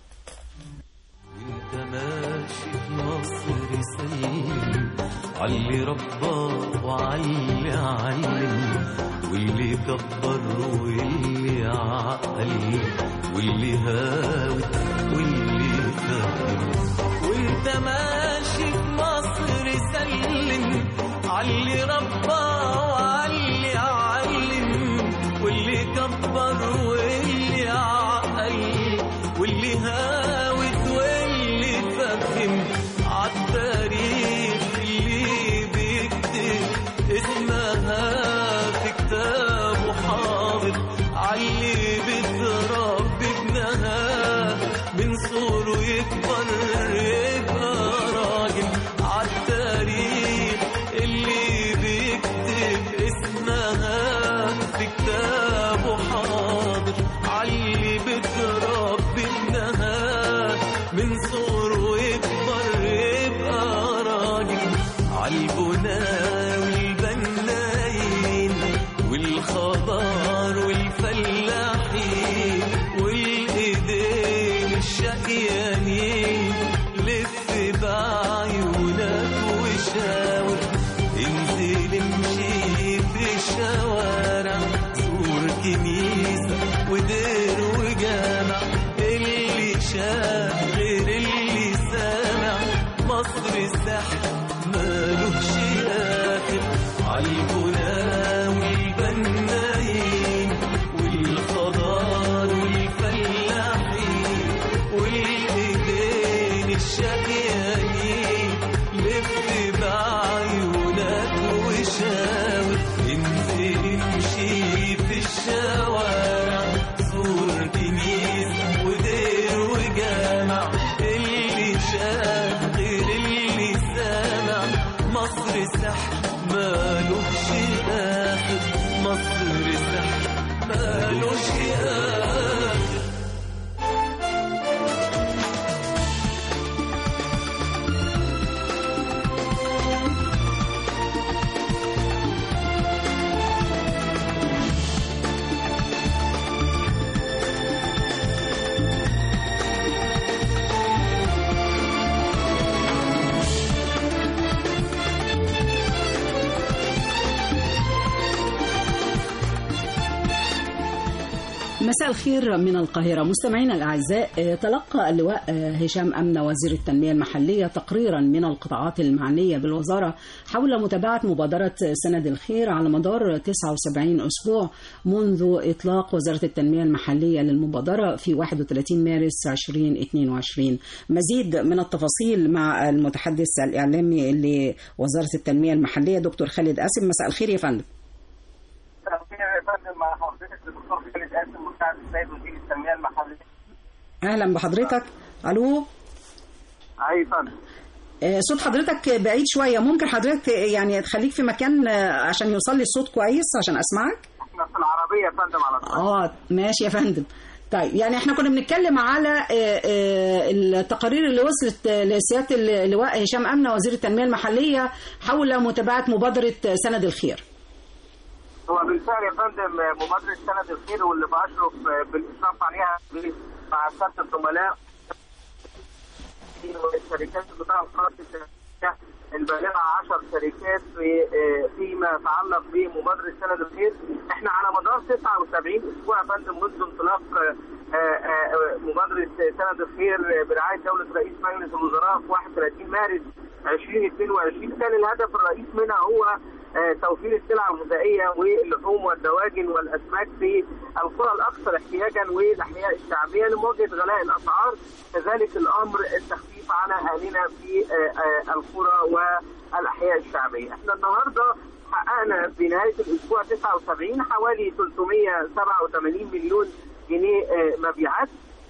وانت ماشي في مصر سلم علي رباه وعلي علم واللي كبر واللي عقل واللي هاوي واللي فهم وانت ماشي في مصر سلم علي رباه وعلي علم واللي كبر واللي عقل واللي هاوت واللي فهم عالتاريخ اللي بيكتب اسمها في كتابه حاضر علي بتربي ابنها من صغره يكبر يبقى راجل عالتاريخ اللي بيكتب اسمها في كتابه حاضر علي بتربي ابنها من صغره يكبر يبقى راجل عالبناء والبنايين والخضار والفلاحين والايدين الشقيانين لف بعيونك وشاور انزل امشي في الشوارع زور كنيسة ودير وجامع اللي شاف غير اللي سامع مصر السحر مالوش آخر عالبناء والبنايين والخضار والفلاحين والايدين الشقيانين لف بعيونك وشاور انزل امشي في الشوارع زور كنيسة ودير وجامع اللي شاف غير اللي سامع مصر سحر مالوش آخر مصر سحر مالوش آخر مساء الخير من القاهرة مستمعينا الأعزاء آه، تلقى اللواء آه، هشام أمنة وزير التنمية المحلية تقريرا من القطاعات المعنية بالوزارة حول متابعة مبادرة سند الخير على مدار 79 أسبوع منذ إطلاق وزارة التنمية المحلية للمبادرة في 31 مارس 2022 مزيد من التفاصيل مع المتحدث الإعلامي لوزارة التنمية المحلية دكتور خالد قاسم مساء الخير يا فندم يا فندم مع حضرتك الدكتور خالد قاسم مساعد السيد وزير التنميه المحليه. أهلا بحضرتك ألو اي فندم. آه، صوت حضرتك بعيد شوية ممكن حضرتك يعني تخليك في مكان آه، عشان يوصل لي الصوت كويس عشان أسمعك احنا في العربيه يا فندم على طول. اه ماشي يا فندم طيب يعني احنا كنا بنتكلم على آه، آه، التقارير اللي وصلت آه، لسياده اللواء هشام امنه وزير التنميه المحليه حول متابعه مبادره آه، سند الخير هو بالفعل يا فندم مبادرة سند الخير واللي بأشرف بالإشراف عليها مع سادة الزملاء شركات القطاع الخاص البالغة 10 شركات في فيما يتعلق بمبادرة سند الخير احنا على مدار 79 اسبوع يا فندم منذ انطلاق آه، آه، مبادرة سند الخير برعاية دولة رئيس مجلس الوزراء في 31 مارس 2022 كان الهدف الرئيس منها هو آه، توفير السلع الغذائية واللحوم والدواجن والأسماك في القرى الأكثر احتياجا والأحياء الشعبية لمواجهة غلاء الأسعار كذلك الأمر التخفيف على أهالينا في آه، آه، القرى والأحياء الشعبية احنا النهاردة حققنا في نهاية الأسبوع 79 حوالي 387 مليون جنيه آه، مبيعات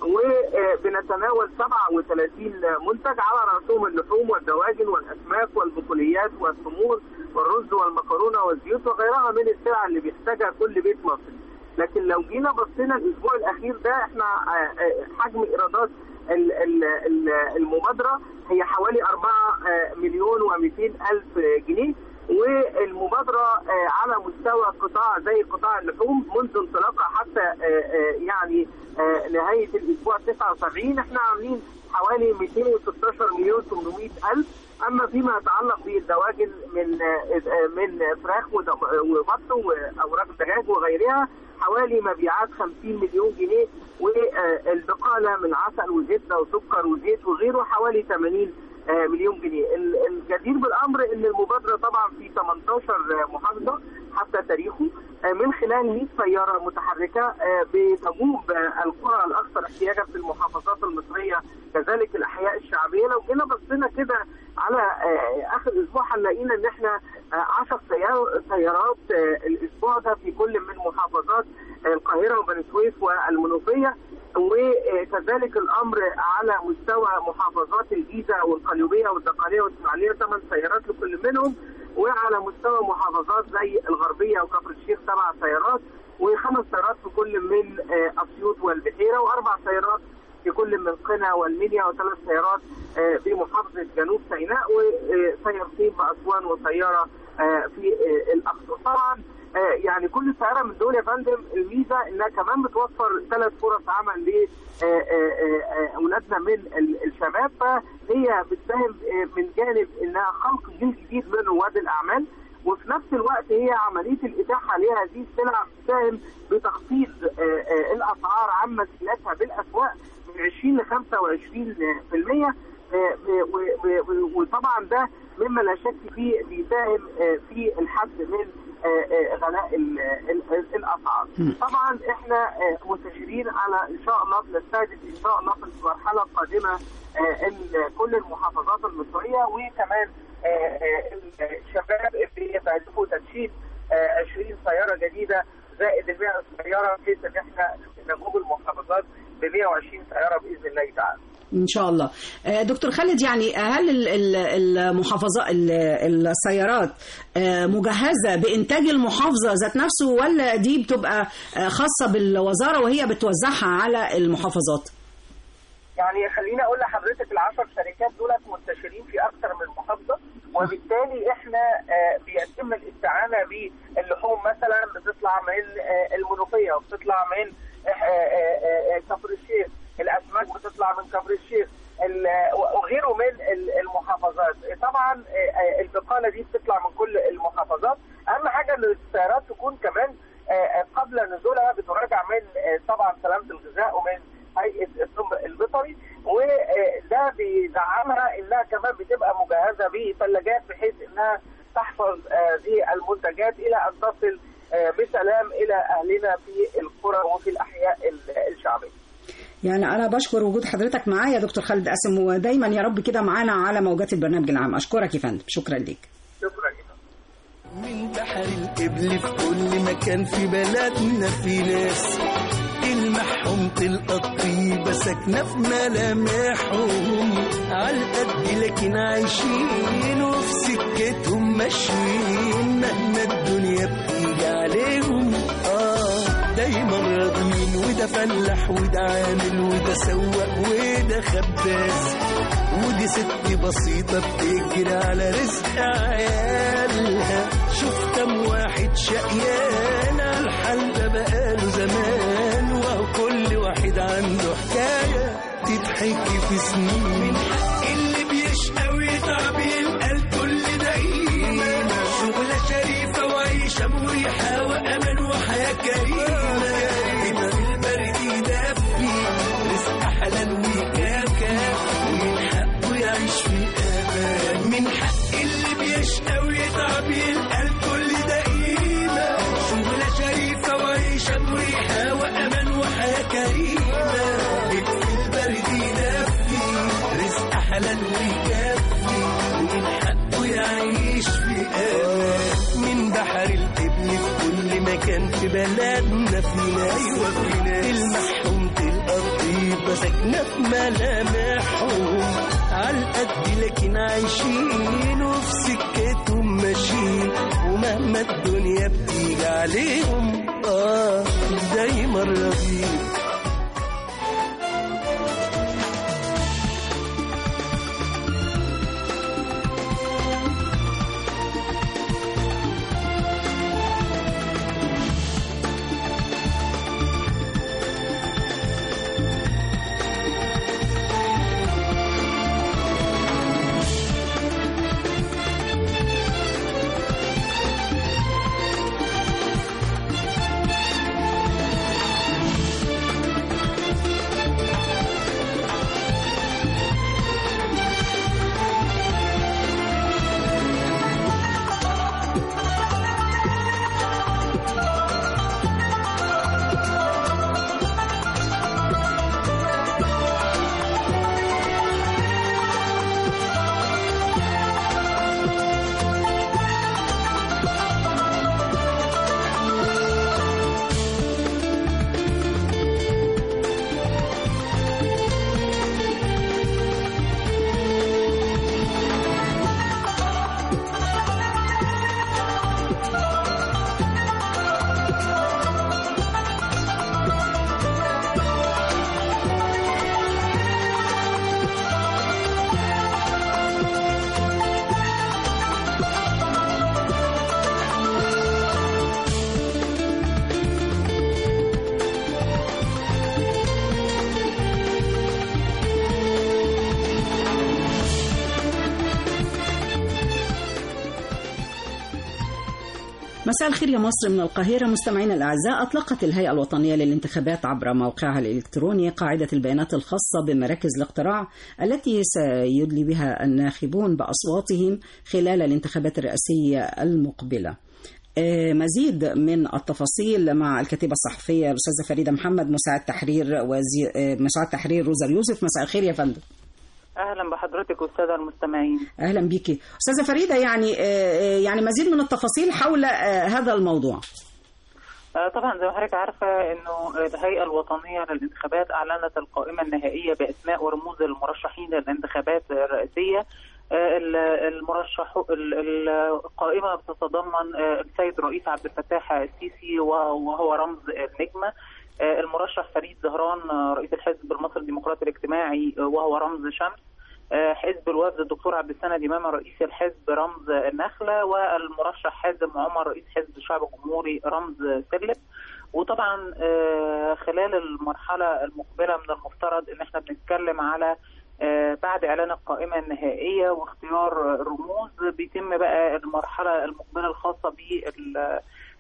وبنتناول 37 منتج على راسهم اللحوم والدواجن والاسماك والبقوليات والتمور والرز والمكرونه والزيوت وغيرها من السلع اللي بيحتاجها كل بيت مصري. لكن لو جينا بصينا الاسبوع الاخير ده احنا آه، آه، حجم ايرادات ال- ال- ال- المبادره هي حوالي 4 آه، مليون و200 الف جنيه والمبادره آه، على مستوى قطاع زي قطاع اللحوم منذ انطلاقها حتى آه، آه، يعني آه، نهايه الاسبوع 79 احنا عاملين حوالي 216 مليون 800 الف اما فيما يتعلق بالدواجن من آه، آه، من فراخ ودم- وبط واوراق دجاج وغيرها حوالي مبيعات 50 مليون جنيه والبقاله من عسل وزبده وسكر وزيت وغيره حوالي 80 آه، مليون جنيه ال- الجدير بالامر ان المبادره طبعا في 18 محافظه حتى تاريخه آه، من خلال 100 سياره متحركه آه، بتجوب آه، القرى الاكثر احتياجا في المحافظات المصريه كذلك الاحياء الشعبيه لو جينا بصينا كده على آه، اخر اسبوع هنلاقينا ان احنا 10 سيارات آه، الاسبوع ده في كل من محافظات آه، القاهره وبني سويف والمنوفيه وكذلك الامر على مستوى محافظات الجيزه والقليوبيه والدقهليه والاسماعيليه ثمان سيارات لكل منهم وعلى مستوى محافظات زي الغربيه وكفر الشيخ سبع سيارات وخمس سيارات في كل من آه، اسيوط والبحيره واربع سيارات في كل من قنا والمنيا وثلاث سيارات آه، في محافظه جنوب سيناء وسيارتين باسوان وسياره آه، في آه، الاقصر طبعا آه، يعني كل سياره من دول يا فندم الميزه انها كمان بتوفر ثلاث فرص عمل ل آه، آه، آه، اولادنا من ال- الشباب فهي بتساهم آه، من جانب انها خلق جيل جديد من رواد الاعمال وفي نفس الوقت هي عمليه الاتاحه لهذه السلع بتساهم بتخفيض آه، آه، الاسعار عن مسؤولياتها بالاسواق من 20 ل 25% آه، و- و- و- وطبعا ده مما لا شك فيه بيساهم آه، في الحد من آه، آه، غلاء ال- ال- ال- الاسعار. طبعا احنا آه، مستشيرين على ان شاء الله بنستهدف ان شاء الله في المرحله القادمه آه، ال- كل المحافظات المصريه وكمان آه، آه، الشباب بيستهدفوا تنشيط آه، 20 سياره جديده زائد ال 100 سياره بحيث ان احنا نجوب المحافظات ب 120 سياره باذن الله تعالى. ان شاء الله آه، دكتور خالد يعني هل ال- ال- المحافظات ال- السيارات آه، مجهزه بانتاج المحافظه ذات نفسه ولا دي بتبقى آه، خاصه بالوزاره وهي بتوزعها على المحافظات يعني خليني اقول لحضرتك العشر شركات دولت منتشرين في اكثر من محافظه وبالتالي احنا آه، بيتم الاستعانه باللحوم مثلا بتطلع من آه، المنوفيه وبتطلع من آه، آه، آه، كفر الشيخ الاسماك بتطلع من كفر الشيخ ال- وغيره من ال- المحافظات طبعا آه، آه، البقاله دي بتطلع من كل المحافظات اهم حاجه ان السيارات تكون كمان آه، آه، قبل نزولها بتراجع من آه، طبعا سلامه الغذاء ومن هيئه الطب البيطري وده بيدعمها انها كمان بتبقى مجهزه بثلاجات بحيث انها تحفظ هذه المنتجات الى ان تصل آه، بسلام الى اهلنا في القرى وفي الاحياء ال- الشعبيه. يعني انا بشكر وجود حضرتك معايا يا دكتور خالد قاسم ودايما يا رب كده معانا على موجات البرنامج العام اشكرك يا فندم شكرا ليك شكرا جدا. من بحر القبل في كل مكان في بلدنا في ناس المحهم تلقى الطيبة ساكنة في ملامحهم عالقد لكن عايشين وفي سكتهم ماشيين مهما الدنيا بتيجي عليهم اه دايما راضيين وده ده فلاح وده عامل وده سواق وده خباز ودي ست بسيطة بتجري على رزق عيالها شوف كم واحد شقيان على الحال ده بقاله زمان وهو كل واحد عنده حكاية تتحكي في سنين من حق اللي بيشقى ويتعب يلقى الكل دقيقة شغلة شريفة وعيشة مريحة وأمان وحياة كريمة يبقى في البرد يدفي رزق حلال ويكافى ومن حقه يعيش في أمان من حق اللي بيشقى ويتعب يلقى الكل دقيقة شغلة شريفة وعيشة مريحة وأمان وحياة كريمة يكفي البرد يدفي رزق حلال ويكفي ومن حقه يعيش في أمان من بحر الإبل في كل مكان في بلدنا في ناس أيوة في ناس المحروم تلقى الطيبة ساكنة في ملامحهم عالقد لكن عايشين وفي سكتهم ماشيين ومهما الدنيا بتيجي عليهم اه دايما راضيين مساء الخير يا مصر من القاهرة مستمعينا الأعزاء أطلقت الهيئة الوطنية للانتخابات عبر موقعها الإلكتروني قاعدة البيانات الخاصة بمراكز الاقتراع التي سيدلي بها الناخبون بأصواتهم خلال الانتخابات الرئاسية المقبلة آه، مزيد من التفاصيل مع الكاتبة الصحفية الأستاذة فريدة محمد مساعد تحرير وزير آه، مساعد تحرير روزا يوسف مساء الخير يا فندم اهلا بحضرتك والساده المستمعين اهلا بيكي استاذه فريده يعني آه، يعني مزيد من التفاصيل حول آه، هذا الموضوع آه، طبعا زي ما حضرتك عارفه انه الهيئه الوطنيه للانتخابات اعلنت القائمه النهائيه باسماء ورموز المرشحين للانتخابات الرئاسيه آه، ال- المرشح ال- ال- القائمه بتتضمن آه، السيد رئيس عبد الفتاح السيسي وهو وهو رمز النجمه آه، المرشح فريد زهران آه، رئيس الحزب المصري الديمقراطي الاجتماعي آه، وهو رمز شمس آه، حزب الوفد الدكتور عبد السند امام رئيس الحزب رمز النخله والمرشح حازم عمر رئيس حزب الشعب الجمهوري رمز سلم وطبعا آه، خلال المرحله المقبله من المفترض ان احنا بنتكلم على آه، بعد اعلان القائمه النهائيه واختيار الرموز بيتم بقى المرحله المقبله الخاصه بال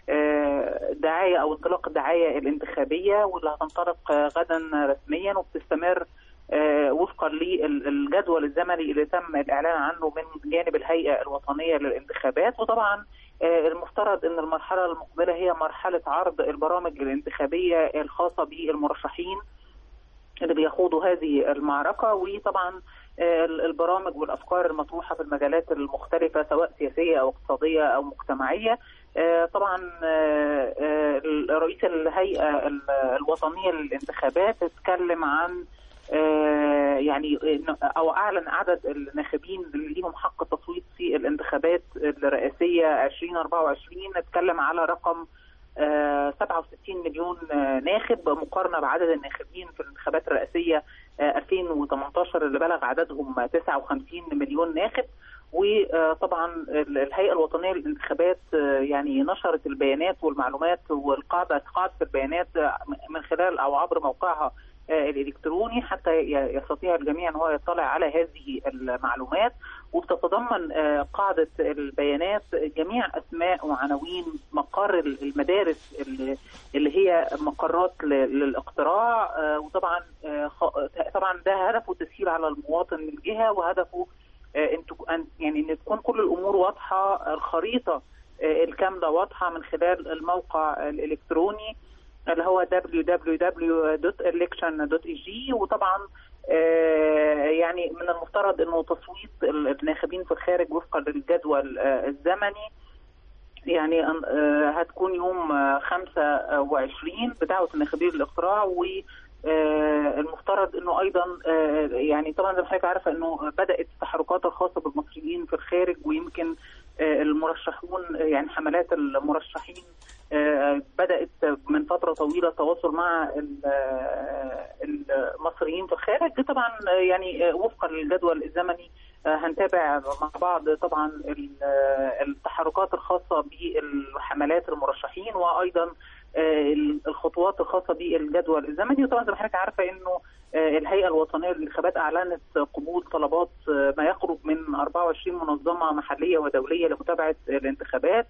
آه، دعايه او انطلاق الدعايه الانتخابيه واللي هتنطلق آه، غدا رسميا وبتستمر آه، وفقا للجدول الزمني اللي تم الاعلان عنه من جانب الهيئه الوطنيه للانتخابات وطبعا آه، المفترض ان المرحله المقبله هي مرحله عرض البرامج الانتخابيه الخاصه بالمرشحين اللي بيخوضوا هذه المعركه وطبعا آه، البرامج والافكار المطروحه في المجالات المختلفه سواء سياسيه او اقتصاديه او مجتمعيه آه، طبعا آه، آه، رئيس الهيئه ال- الوطنيه للانتخابات اتكلم عن آه، يعني إن- او اعلن عدد الناخبين اللي ليهم حق التصويت في الانتخابات الرئاسيه 2024 اتكلم على رقم آه، 67 مليون آه، ناخب مقارنه بعدد الناخبين في الانتخابات الرئاسيه آه، 2018 اللي بلغ عددهم 59 مليون ناخب وطبعا ال- الهيئه الوطنيه للانتخابات آه، يعني نشرت البيانات والمعلومات والقاعده قاعده البيانات آه، من خلال او عبر موقعها آه، الالكتروني حتى ي- يستطيع الجميع ان هو يطلع على هذه المعلومات وبتتضمن آه، قاعده البيانات جميع اسماء وعناوين مقر المدارس اللي- اللي هي مقرات ل- للاقتراع آه، وطبعا آه، خ- طبعا ده هدفه تسهيل على المواطن من جهه وهدفه آه، ان تك- أن- يعني ان تكون كل الامور واضحه الخريطه آه، الكامله واضحه من خلال الموقع الالكتروني اللي هو www.election.eg وطبعا آه، يعني من المفترض انه تصويت الناخبين في الخارج وفقا للجدول آه، الزمني يعني أن- آه، هتكون يوم آه، 25 بدعوة الناخبين للإقراع و آه، المفترض انه ايضا آه، يعني طبعا زي ما حضرتك عارفه انه بدات التحركات الخاصه بالمصريين في الخارج ويمكن آه، المرشحون آه، يعني حملات المرشحين آه، بدات من فتره طويله التواصل مع ال- آه، المصريين في الخارج ده طبعا آه، يعني آه، وفقا للجدول الزمني آه، هنتابع مع بعض طبعا ال- آه، التحركات الخاصه بالحملات المرشحين وايضا آه، الخطوات الخاصه بالجدول الزمني وطبعا زي ما حضرتك عارفه انه آه، الهيئه الوطنيه للانتخابات اعلنت قبول طلبات آه، ما يقرب من 24 منظمه محليه ودوليه لمتابعه الانتخابات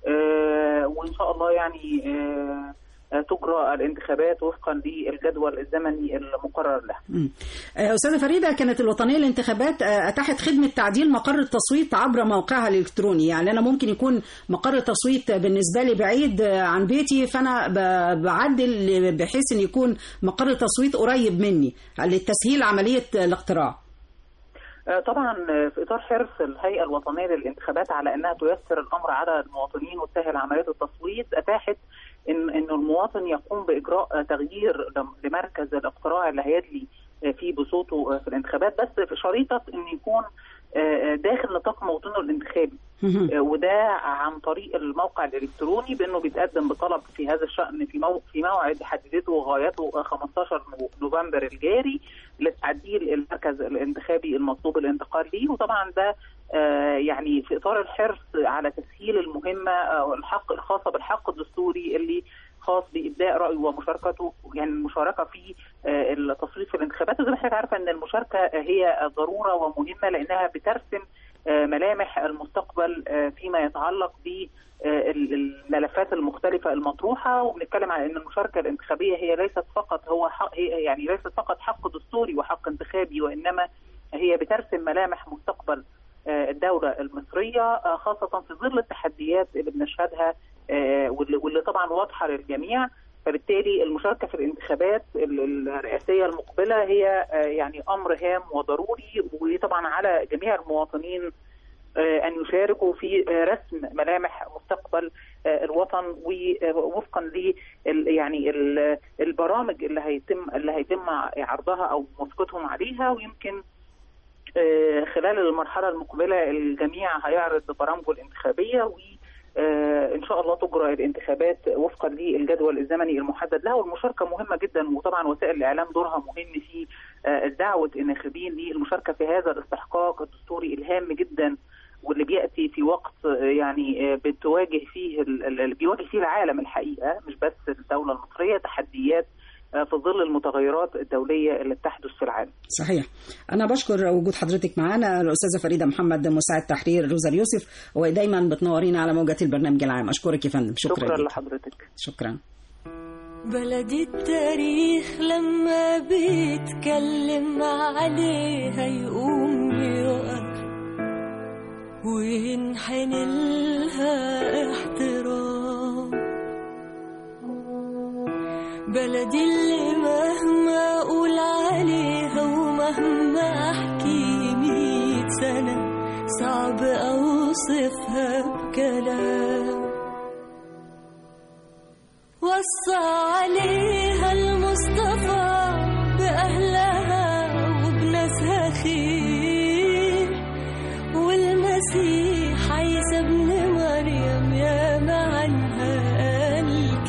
آه، وان شاء الله يعني آه، آه، تجرى الانتخابات وفقا للجدول الزمني المقرر لها. مم. آه، أستاذة فريدة كانت الوطنية للانتخابات آه، أتاحت خدمة تعديل مقر التصويت عبر موقعها الإلكتروني يعني أنا ممكن يكون مقر التصويت بالنسبة لي بعيد آه، عن بيتي فأنا ب- بعدل بحيث أن يكون مقر التصويت قريب مني لتسهيل عملية الاقتراع آه، طبعا آه، في اطار حرص الهيئه الوطنيه للانتخابات على انها تيسر الامر على المواطنين وتسهل عمليه التصويت اتاحت ان ان المواطن يقوم باجراء آه، تغيير لم- لمركز الاقتراع اللي هيدلي آه، فيه بصوته آه، في الانتخابات بس في شريطه ان يكون آه، آه، داخل نطاق موطنه الانتخابي آه، وده عن طريق الموقع الالكتروني بانه بيتقدم بطلب في هذا الشان في مو في موعد حددته غايته آه، 15 نو- نوفمبر الجاري لتعديل المركز الانتخابي المطلوب الانتقال ليه وطبعا ده آه، يعني في اطار الحرص على تسهيل المهمه آه، الحق الخاصه بالحق الدستوري اللي خاص بابداء رايه ومشاركته يعني المشاركه في آه، التصويت في الانتخابات وزي ما حضرتك عارفه ان المشاركه هي ضروره ومهمه لانها بترسم آه، ملامح المستقبل آه، فيما يتعلق ب آه، الملفات المختلفة المطروحة وبنتكلم على أن المشاركة الانتخابية هي ليست فقط هو حق هي يعني ليست فقط حق دستوري وحق انتخابي وإنما هي بترسم ملامح مستقبل آه، الدولة المصرية آه، خاصة في ظل التحديات اللي بنشهدها آه، واللي واللي طبعا واضحة للجميع فبالتالي المشاركة في الانتخابات ال- الرئاسية المقبلة هي آه، يعني أمر هام وضروري وطبعا على جميع المواطنين آه، أن يشاركوا في آه، رسم ملامح مستقبل آه، الوطن ووفقا ل يعني ال- البرامج اللي هيتم اللي هيتم عرضها أو موافقتهم عليها ويمكن آه، خلال المرحلة المقبلة الجميع هيعرض برامجه الانتخابية و آه، ان شاء الله تجرى الانتخابات وفقا للجدول الزمني المحدد لها والمشاركه مهمه جدا وطبعا وسائل الاعلام دورها مهم في آه، دعوه الناخبين للمشاركه في هذا الاستحقاق الدستوري الهام جدا واللي بياتي في وقت آه، يعني آه، بتواجه فيه ال- ال- بيواجه فيه العالم الحقيقه مش بس الدوله المصريه تحديات آه، في ظل المتغيرات الدوليه اللي بتحدث في العالم. صحيح أنا بشكر وجود حضرتك معنا الأستاذة فريدة محمد مساعد تحرير روزا اليوسف ودايما بتنورينا على موجة البرنامج العام أشكرك يا فندم شكرا, شكرا لك. لحضرتك. شكرا بلدي التاريخ لما بيتكلم عليها يقوم يقف وينحني لها احترام بلدي اللي مهما اقول عليها ومهما احكي مية سنة صعب اوصفها بكلام وصى عليها المصطفى بأهلها وبناسها خير والمسيح عيسى ابن مريم يا عنها قال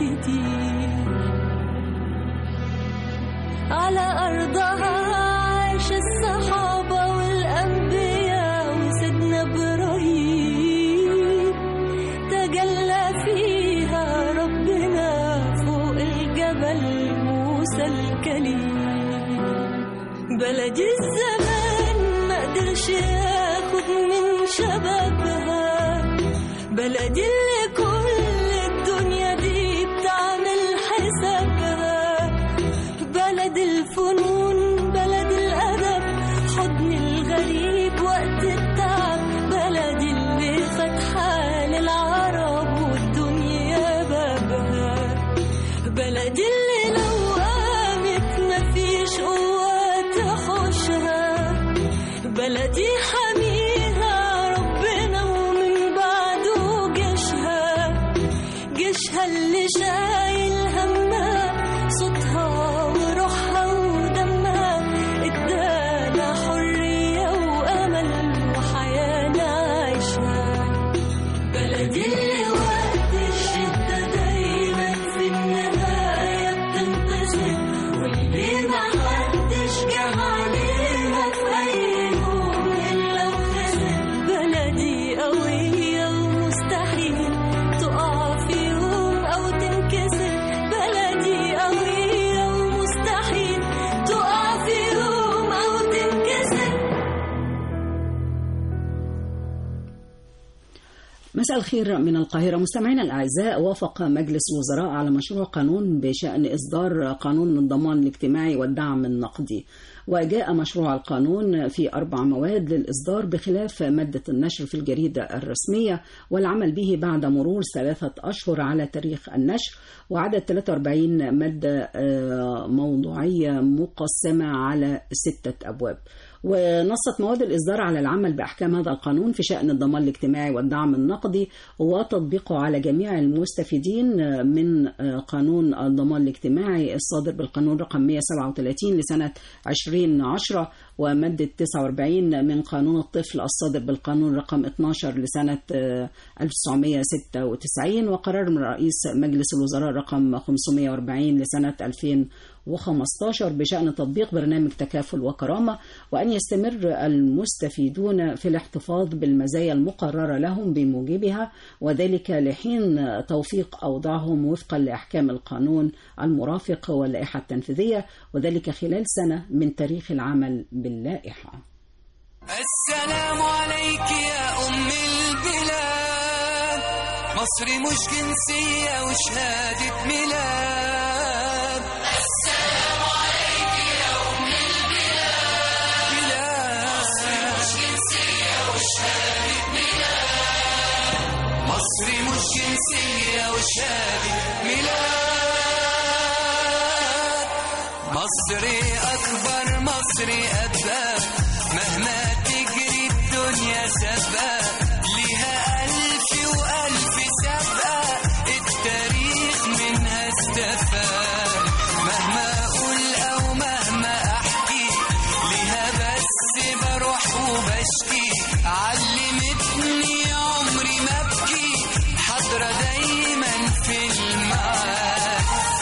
بلدي الزمان ما قدرش ياخد من شبابها بلدي اللي كل الدنيا دي بتعمل حسابها بلد الفنون بلد الأدب حضن الغريب وقت التعب بلدي اللي فاتحة للعرب والدنيا بابها بلدي اللي لو قامت مفيش قوة تحوشها بلدي حميها ربنا ومن بعده جيشها جيشها اللي شايل همها صوتها وروحها ودمها ادانا حرية وأمل وحياة نعيشها بلدي اللي وقت الشدة دايما في النهاية بتنتصر واللي ما حدش جه عليها في أي يوم إلا وخسر بلدي قوية ومستحيل تقع في يوم أو تنكسر بلدي قوية ومستحيل تقع في يوم أو تنكسر مساء الخير من القاهرة مستمعينا الأعزاء وافق مجلس الوزراء على مشروع قانون بشأن إصدار قانون الضمان الاجتماعي والدعم النقدي وجاء مشروع القانون في أربع مواد للإصدار بخلاف مادة النشر في الجريدة الرسمية والعمل به بعد مرور ثلاثة أشهر على تاريخ النشر وعدد 43 مادة آه، موضوعية مقسمة على ستة أبواب ونصت مواد الإصدار على العمل بأحكام هذا القانون في شأن الضمان الاجتماعي والدعم النقدي وتطبيقه على جميع المستفيدين من قانون الضمان الاجتماعي الصادر بالقانون رقم 137 لسنة 2010 ومادة 49 من قانون الطفل الصادر بالقانون رقم 12 لسنة 1996 وقرار من رئيس مجلس الوزراء رقم 540 لسنة 2015 بشأن تطبيق برنامج تكافل وكرامة وأن يستمر المستفيدون في الاحتفاظ بالمزايا المقررة لهم بموجبها وذلك لحين توفيق أوضاعهم وفقا لأحكام القانون المرافق واللائحة التنفيذية وذلك خلال سنة من تاريخ العمل باللائحة السلام عليك يا أم البلاد مصر مش جنسية وشهادة ميلاد السلام عليك يا أم البلاد مصر مش جنسية وشهادة ميلاد مصر مش جنسية وشهادة ميلاد مصر أكبر مصر أبقى مهما تجري الدنيا سبقة ليها ألف وألف سبقة التاريخ منها استفاد مهما أقول أو مهما أحكي ليها بس بروح وبشكي علمتني عمري ما أبكي حاضرة دايما في المعاد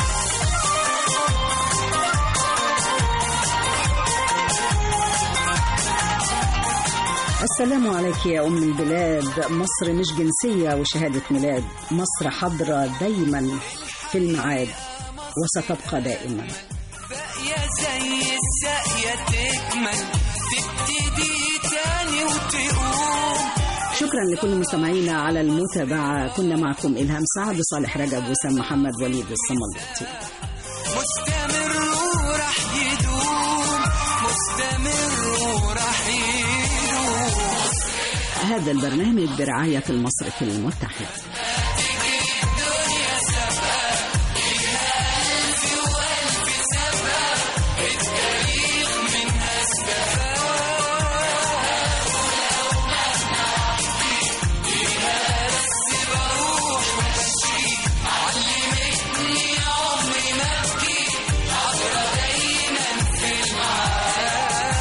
السلام عليك يا أم البلاد مصر مش جنسية وشهادة ميلاد مصر حاضرة دايما في الميعاد وستبقى دائما يا زي الساقية تكمل تبتدي تاني وتقوم شكرا لكل مستمعينا على المتابعة كنا معكم إلهام سعد صالح رجب وسام محمد وليد الصملوطي مستمر وراح يدوم مستمر وراح يدوم هذا البرنامج برعاية المصرف المتحد الدنيا سابقة ليها ألف وألف سابقة التاريخ منها استفاد ولو مهما أحكي ليها بس بروح وبشكي علمتني عمري ما أبكي حاضرة دايما في المعاد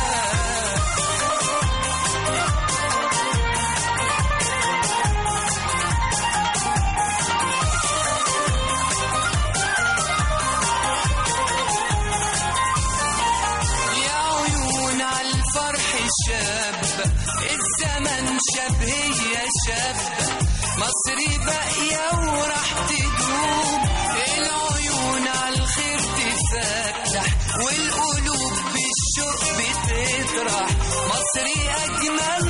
يا عيون على الفرح الشاب الزمن شاب هي شاب مصري باقية وراح تدوم العيون على الخير تفتح والقلوب بالشوق مصري أجمل